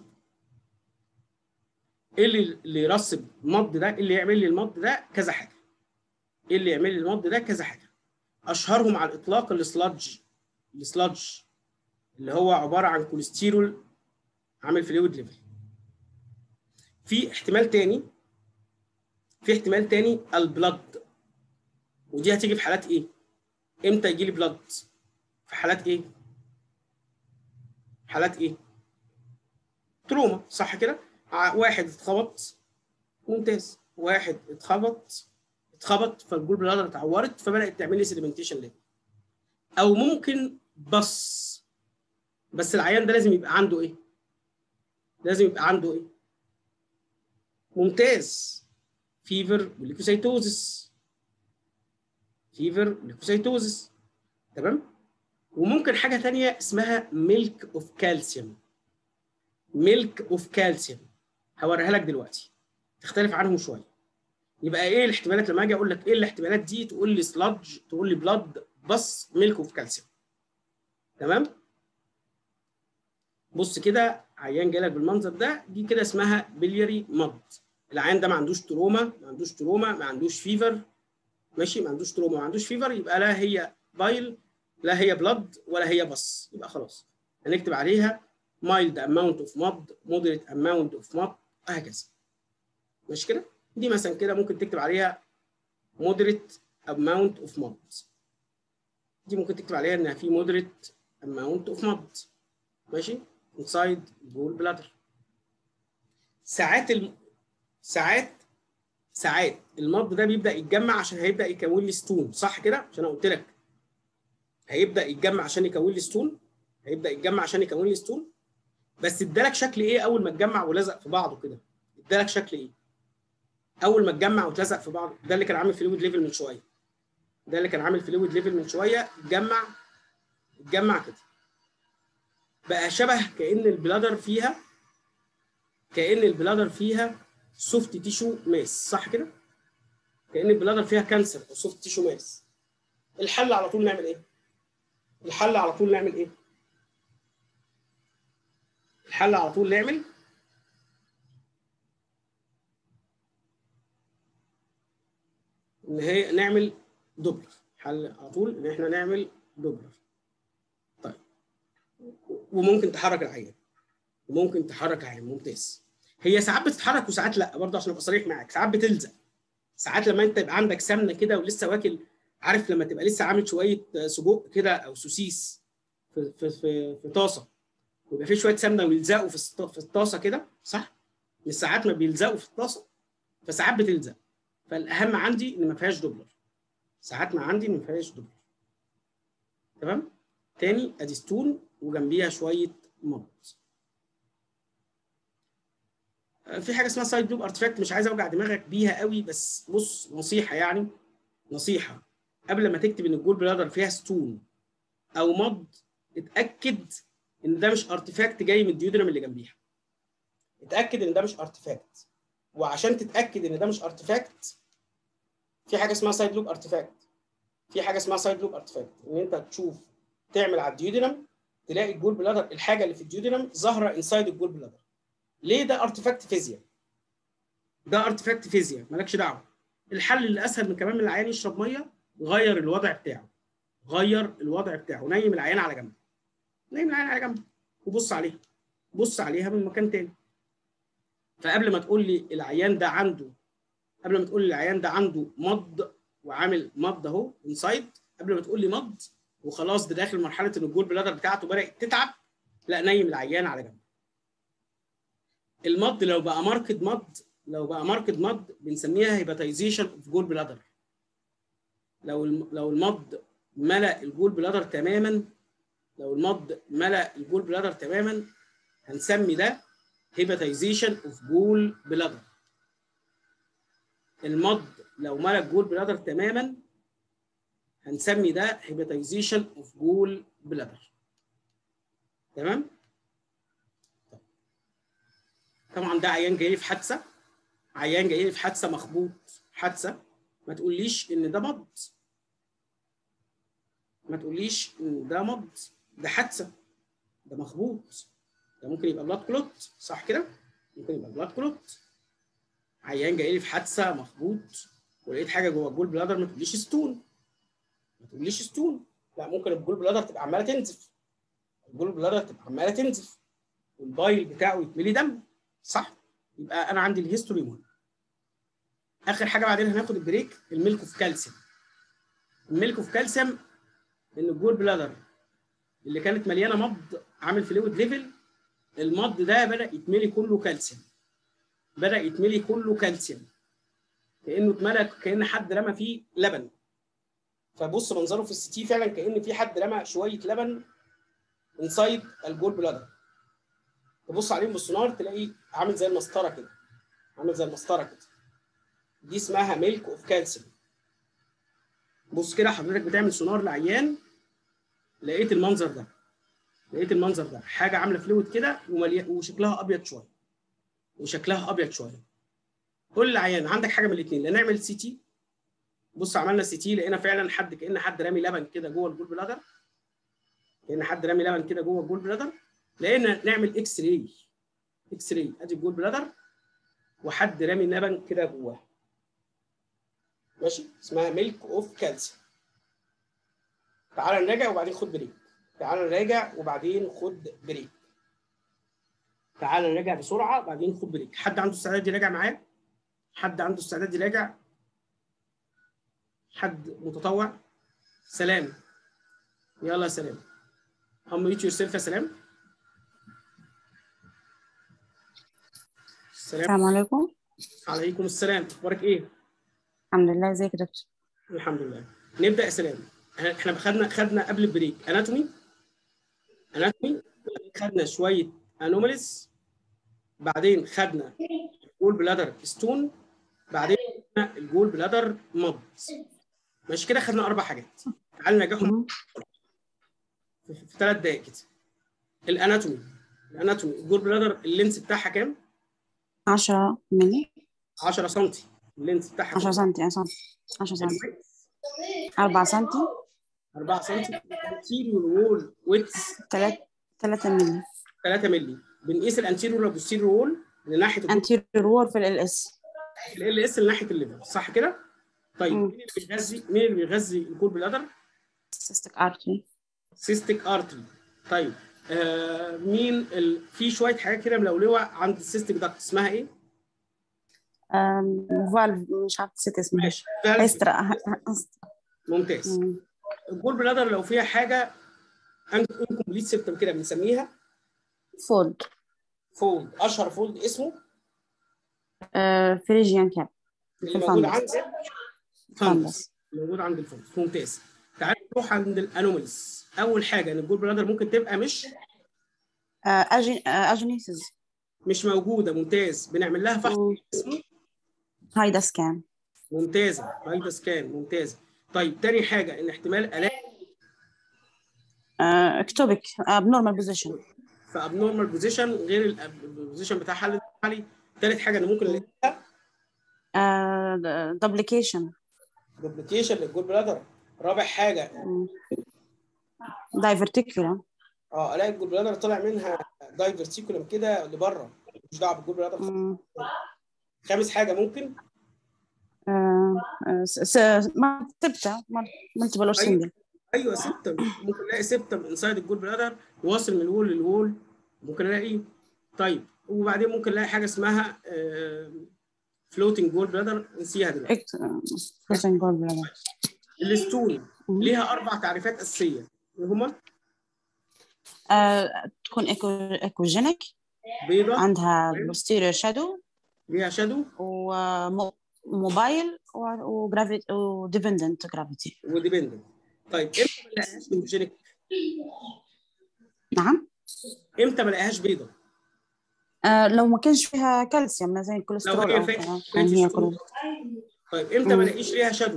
ايه اللي اللي يرسب المض ده اللي يعمل لي المض ده كذا حاجه ايه اللي يعمل لي المض ده كذا حاجه اشهرهم على الاطلاق السلادج السلادج اللي هو عباره عن كوليسترول عامل فلويد ليفل في احتمال تاني في احتمال تاني البلد ودي هتيجي في حالات ايه امتى يجي لي بلد في حالات ايه حالات ايه تروما صح كده واحد اتخبط ممتاز واحد اتخبط اتخبط فالجول بلادر اتعورت فبدات تعمل لي سيدمنتيشن ليه او ممكن بص بس العيان ده لازم يبقى عنده ايه لازم يبقى عنده ايه ممتاز فيفر وليكوسيتوزس فيفر وليكوسيتوزس تمام وممكن حاجه ثانيه اسمها ميلك اوف كالسيوم ميلك اوف كالسيوم هوريها لك دلوقتي تختلف عنهم شويه يبقى ايه الاحتمالات لما اجي اقول لك ايه الاحتمالات دي تقول لي سلادج تقول لي بلاد بس ميلك اوف كالسيوم تمام بص كده عيان جاي لك بالمنظر ده دي كده اسمها بلياري مض العيان ده ما عندوش تروما ما عندوش تروما ما عندوش فيفر ماشي ما عندوش تروما ما عندوش فيفر يبقى لا هي بايل لا هي بلد ولا هي بص يبقى خلاص هنكتب عليها mild amount of mud moderate amount of mud وهكذا ماشي كده دي مثلا كده ممكن تكتب عليها moderate amount of mud دي ممكن تكتب عليها انها في moderate amount of mud ماشي inside الجول بلادر ساعات الم... ساعات ساعات المض ده بيبدا يتجمع عشان هيبدا يكون لي ستون صح كده عشان انا قلت لك هيبدا يتجمع عشان يكون لي ستون هيبدا يتجمع عشان يكون لي ستون بس ادالك شكل ايه اول ما اتجمع ولزق في بعضه كده ادالك شكل ايه اول ما اتجمع واتلزق في بعض ده اللي كان عامل فلويد ليفل من شويه ده اللي كان عامل فلويد ليفل من شويه اتجمع اتجمع كده بقى شبه كان البلادر فيها كان البلادر فيها سوفت تيشو ماس صح كده كان البلادر فيها كانسر او سوفت تيشو ماس الحل على طول نعمل ايه الحل على طول نعمل ايه الحل على طول نعمل ان هي نعمل دوبلر حل على طول ان احنا نعمل دوبلر طيب وممكن تحرك العيان وممكن تحرك العيان ممتاز هي ساعات بتتحرك وساعات لا برضه عشان ابقى صريح معاك ساعات بتلزق ساعات لما انت يبقى عندك سمنه كده ولسه واكل عارف لما تبقى لسه عامل شويه سجق كده او سوسيس في في في, في طاسه ويبقى في شويه سمنه ويلزقوا في في الطاسه كده صح؟ مش ساعات ما بيلزقوا في الطاسه فساعات بتلزق فالاهم عندي ان ما فيهاش دوبلر ساعات ما عندي ان ما فيهاش دوبلر تمام؟ تاني ادي ستون وجنبيها شويه مض في حاجه اسمها سايد لوب ارتفاكت مش عايز اوجع دماغك بيها قوي بس بص نصيحه يعني نصيحه قبل ما تكتب ان الجول بلادر فيها ستون او مض اتاكد ان ده مش ارتفاكت جاي من الديودرم اللي جنبيها اتاكد ان ده مش ارتفاكت وعشان تتاكد ان ده مش ارتفاكت في حاجه اسمها سايد لوب ارتفاكت في حاجه اسمها سايد لوب ارتفاكت ان انت تشوف تعمل على الديودينم تلاقي الجول بلادر الحاجه اللي في الديودينم ظاهره انسايد الجول بلادر ليه ده ارتفاكت فيزياء ده ارتفاكت فيزياء مالكش دعوه الحل اللي اسهل من كمان من العيان يشرب ميه غير الوضع بتاعه غير الوضع بتاعه نيم العيان على جنب نيم العيان على جنب وبص عليها بص عليها من مكان تاني فقبل ما تقول لي العيان ده عنده قبل ما تقول لي العيان ده عنده مض وعامل مض اهو انسايد قبل ما تقول لي مض وخلاص ده داخل مرحله ان الجول بلادر بتاعته بدات تتعب لا نيم العيان على جنب المض لو بقى ماركت مض لو بقى ماركت مض بنسميها هيباتيزيشن اوف جول بلادر لو لو المض ملأ الجول بلادر تماما لو المض ملأ الجول بلادر تماما هنسمي ده هيباتيزيشن اوف جول بلادر المض لو ملأ الجول بلادر تماما هنسمي ده هيباتيزيشن اوف جول بلادر تمام طبعا ده عيان جاي لي في حادثه عيان جاي لي في حادثه مخبوط حادثه ما تقوليش ان ده مض ما تقوليش ان ده مض ده حادثه ده مخبوط ده ممكن يبقى بلاد كلوت صح كده ممكن يبقى بلاد كلوت عيان جاي لي في حادثه مخبوط ولقيت حاجه جوه الجول بلادر ما تقوليش ستون ما تقوليش ستون لا ممكن الجول بلادر تبقى عماله تنزف الجول بلادر تبقى عماله تنزف والبايل بتاعه يتملي دم صح يبقى انا عندي الهيستوري مهم اخر حاجه بعدين هناخد البريك الميلك اوف كالسيوم الميلك اوف كالسيوم ان الجول بلادر اللي كانت مليانه مض عامل فلويد ليفل المض ده بدا يتملي كله كالسيوم بدا يتملي كله كالسيوم كانه اتملى كان حد رمى فيه لبن فبص منظره في السي تي فعلا كان في حد رمى شويه لبن انسايد الجول بلادر تبص عليه بالسونار تلاقيه عامل زي المسطره كده عامل زي المسطره كده دي اسمها ميلك اوف كالسيوم بص كده حضرتك بتعمل سونار لعيان لقيت المنظر ده لقيت المنظر ده حاجه عامله فلويد كده ومليان وشكلها ابيض شويه وشكلها ابيض شويه قول للعيان عندك حاجه من الاثنين لا نعمل سي تي بص عملنا سي تي لقينا فعلا حد كان حد رامي لبن كده جوه الجول بلادر كان حد رامي لبن كده جوه الجول بلادر لقينا نعمل اكس راي اكس راي ادي الجول بلادر وحد رامي لبن كده جواه ماشي اسمها ميلك اوف كالسيوم تعال نراجع وبعدين خد بريك تعال نراجع وبعدين خد بريك تعال نراجع بسرعه بعدين خد بريك حد عنده استعداد يراجع معايا حد عنده استعداد يراجع حد متطوع سلام يلا يا سلام unmute yourself يا سلام السلام السلام عليكم عليكم السلام اخبارك ايه الحمد لله ازيك يا دكتور الحمد لله نبدا يا سلام احنا خدنا خدنا قبل البريك اناتومي اناتومي خدنا شويه انوماليز بعدين خدنا الجول بلادر ستون بعدين خدنا الجول بلادر مض ماشي كده خدنا اربع حاجات تعال نراجعهم في في ثلاث دقائق كده الاناتومي الاناتومي الجول بلادر اللينس بتاعها كام 10 ملي 10 سم اللينس بتاعها 10 سنتي 10 10 سنتي 4 سنتي 4 سم انتيريور وول ويتس 3 3 ملي 3 مللي بنقيس الانتيريور والبوستيريور وول لناحيه الجول انتيريور وور في ال اس ال اس لناحيه الليفر صح كده؟ طيب مم. مين اللي بيغذي مين اللي بيغذي الجول بلادر؟ سيستيك ارتري سيستيك ارتري طيب آه مين ال... في شويه حاجات كده ملولوه عند السيستيك داكت اسمها ايه؟ فالف مش عارفه نسيت اسمها ماشي فالف. استرا ممتاز الجول بلادر لو فيها حاجه انكمبليت سيبتم كده بنسميها فولد فولد اشهر فولد اسمه فريجيان كاب اللي موجود عند الفندس. فندس موجود عند الفندس ممتاز تعال نروح عند الانوماليز اول حاجه ان الجول بلادر ممكن تبقى مش اجينيسيس مش موجوده ممتاز بنعمل لها فحص اسمه هايدا سكان ممتازه هايدا سكان ممتازه طيب تاني حاجه ان احتمال الاقي اكتوبيك ابنورمال بوزيشن في ابنورمال بوزيشن غير البوزيشن بتاع حل علي ثالث حاجه انا ممكن الاقيها دوبليكيشن دوبليكيشن للجول بلادر رابع حاجه دايفرتيكولا اه الاقي الجول بلادر طالع منها دايفرتيكولم كده لبره مش دعوه بالجول بلادر خالص. خامس حاجه ممكن ستة مالتيبل اور سنجل ايوه سبتم ممكن الاقي سبتم انسايد الجول بلادر واصل من الوول للوول ممكن الاقي طيب وبعدين ممكن الاقي حاجه اسمها فلوتنج جول بلادر نسيها دلوقتي الستون ليها اربع تعريفات اساسيه ايه هما؟ آه، تكون ايكو ايكوجينيك بيضه عندها posterior shadow ليها شادو وموبايل وجرافيتي وديبندنت جرافيتي وديبندنت طيب امتى ما الاقيهاش نيوجينيك؟ نعم امتى ما الاقيهاش بيضه؟ آه لو ما كانش فيها كالسيوم زي لو الكوليسترول هي او فات كده فات يعني هي ستون. كل طيب امتى ما الاقيش ليها شادو؟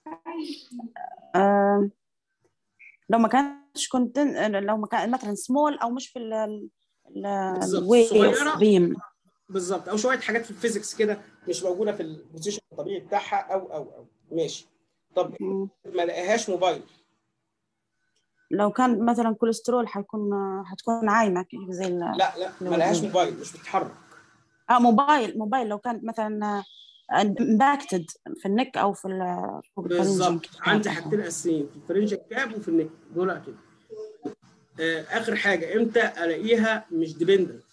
آه لو ما كانش كنت لو ما كان مثلا سمول او مش في ال بالظبط. الويف صغيرة. بيم بالظبط او شويه حاجات في الفيزيكس كده مش موجوده في البوزيشن الطبيعي بتاعها او او او ماشي طب ما لقاهاش موبايل لو كان مثلا كوليسترول حيكون حتكون عايمه زي ال... لا لا ما لقاهاش موبايل مش بتتحرك اه موبايل موبايل لو كانت مثلا امباكتد في النك او في ال فوق بالظبط الفرنجنج. عندي حاجتين اساسيين في الفرنج كاب وفي النك دول كده آه اخر حاجه امتى الاقيها مش ديبندنت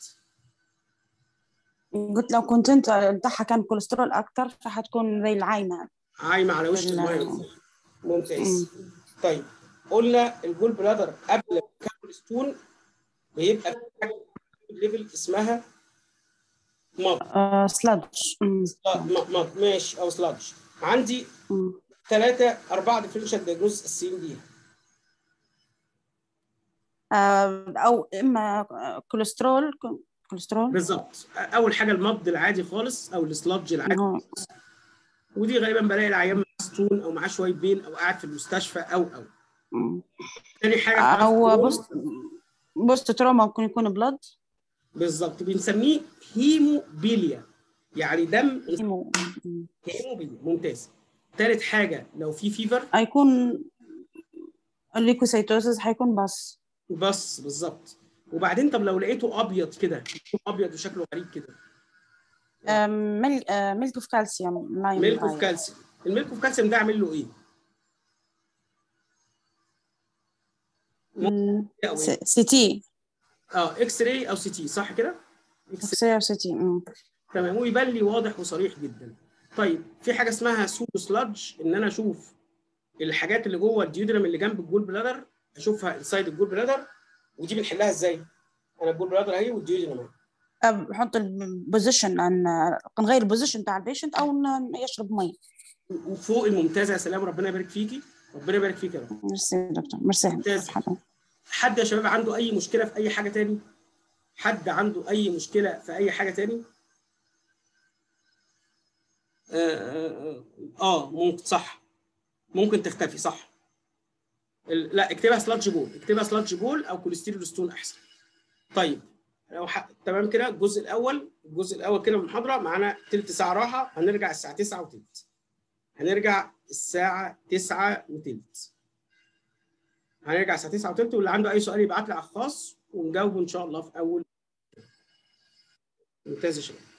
قلت لو كنت انت بتاعها كان كوليسترول اكتر فحتكون زي العايمه عايمه على وش ال- الميه ممتاز طيب قلنا الجول بلادر قبل ما يكون ستون بيبقى في حاجه ليفل اسمها مض آه سلادج مم. آه، م- مض ماشي او سلادج عندي مم. ثلاثه اربعه ديفرنشال دياجنوز اساسيين ليها آه او اما كوليسترول كوليسترول بالظبط اول حاجه المض العادي خالص او السلادج العادي هو ودي غالبا بلاقي العيان معاه ستون او معاه شويه بين او قاعد في المستشفى او او مم. تاني حاجه او بوست بوست تروما ممكن يكون بلاد بالظبط بنسميه هيموبيليا يعني دم مم. هيموبيليا ممتاز تالت حاجه لو في فيفر هيكون الليكوسيتوسيس هيكون بس بس بالظبط وبعدين طب لو لقيته ابيض كده ابيض وشكله غريب كده آه، مل... آه، ميلك اوف كالسيوم لايم ميلك اوف لايم. كالسيوم الميلك اوف كالسيوم ده اعمل له ايه؟ مم. أو إيه؟ س- سي تي اه اكس راي او سي تي صح كده؟ اكس اكسير سي تي مم. تمام ويبان لي واضح وصريح جدا طيب في حاجه اسمها سودو سلادج ان انا اشوف الحاجات اللي جوه الديودرم اللي جنب الجول بلادر اشوفها انسايد الجول بلادر ودي بنحلها ازاي؟ انا الجول بلادر اهي والديودرم اهي آه، بحط البوزيشن ان نغير البوزيشن بتاع البيشنت او ن- يشرب مي وفوق الممتازه يا سلام ربنا يبارك فيكي ربنا يبارك فيك يا رب ميرسي يا دكتور ميرسي ممتاز. حدا. حد يا شباب عنده اي مشكله في اي حاجه تاني؟ حد عنده اي مشكله في اي حاجه تاني؟ آه, آه, آه, اه ممكن صح ممكن تختفي صح ال- لا اكتبها سلادج بول اكتبها سلادج بول او كوليسترول ستون احسن طيب لو ح... تمام كده الجزء الاول الجزء الاول كده من المحاضره معانا تلت ساعه راحه هنرجع الساعه 9 وتلت هنرجع الساعه 9 وتلت هنرجع الساعه 9 وتلت واللي عنده اي سؤال يبعت لي على الخاص ونجاوبه ان شاء الله في اول ممتاز يا شباب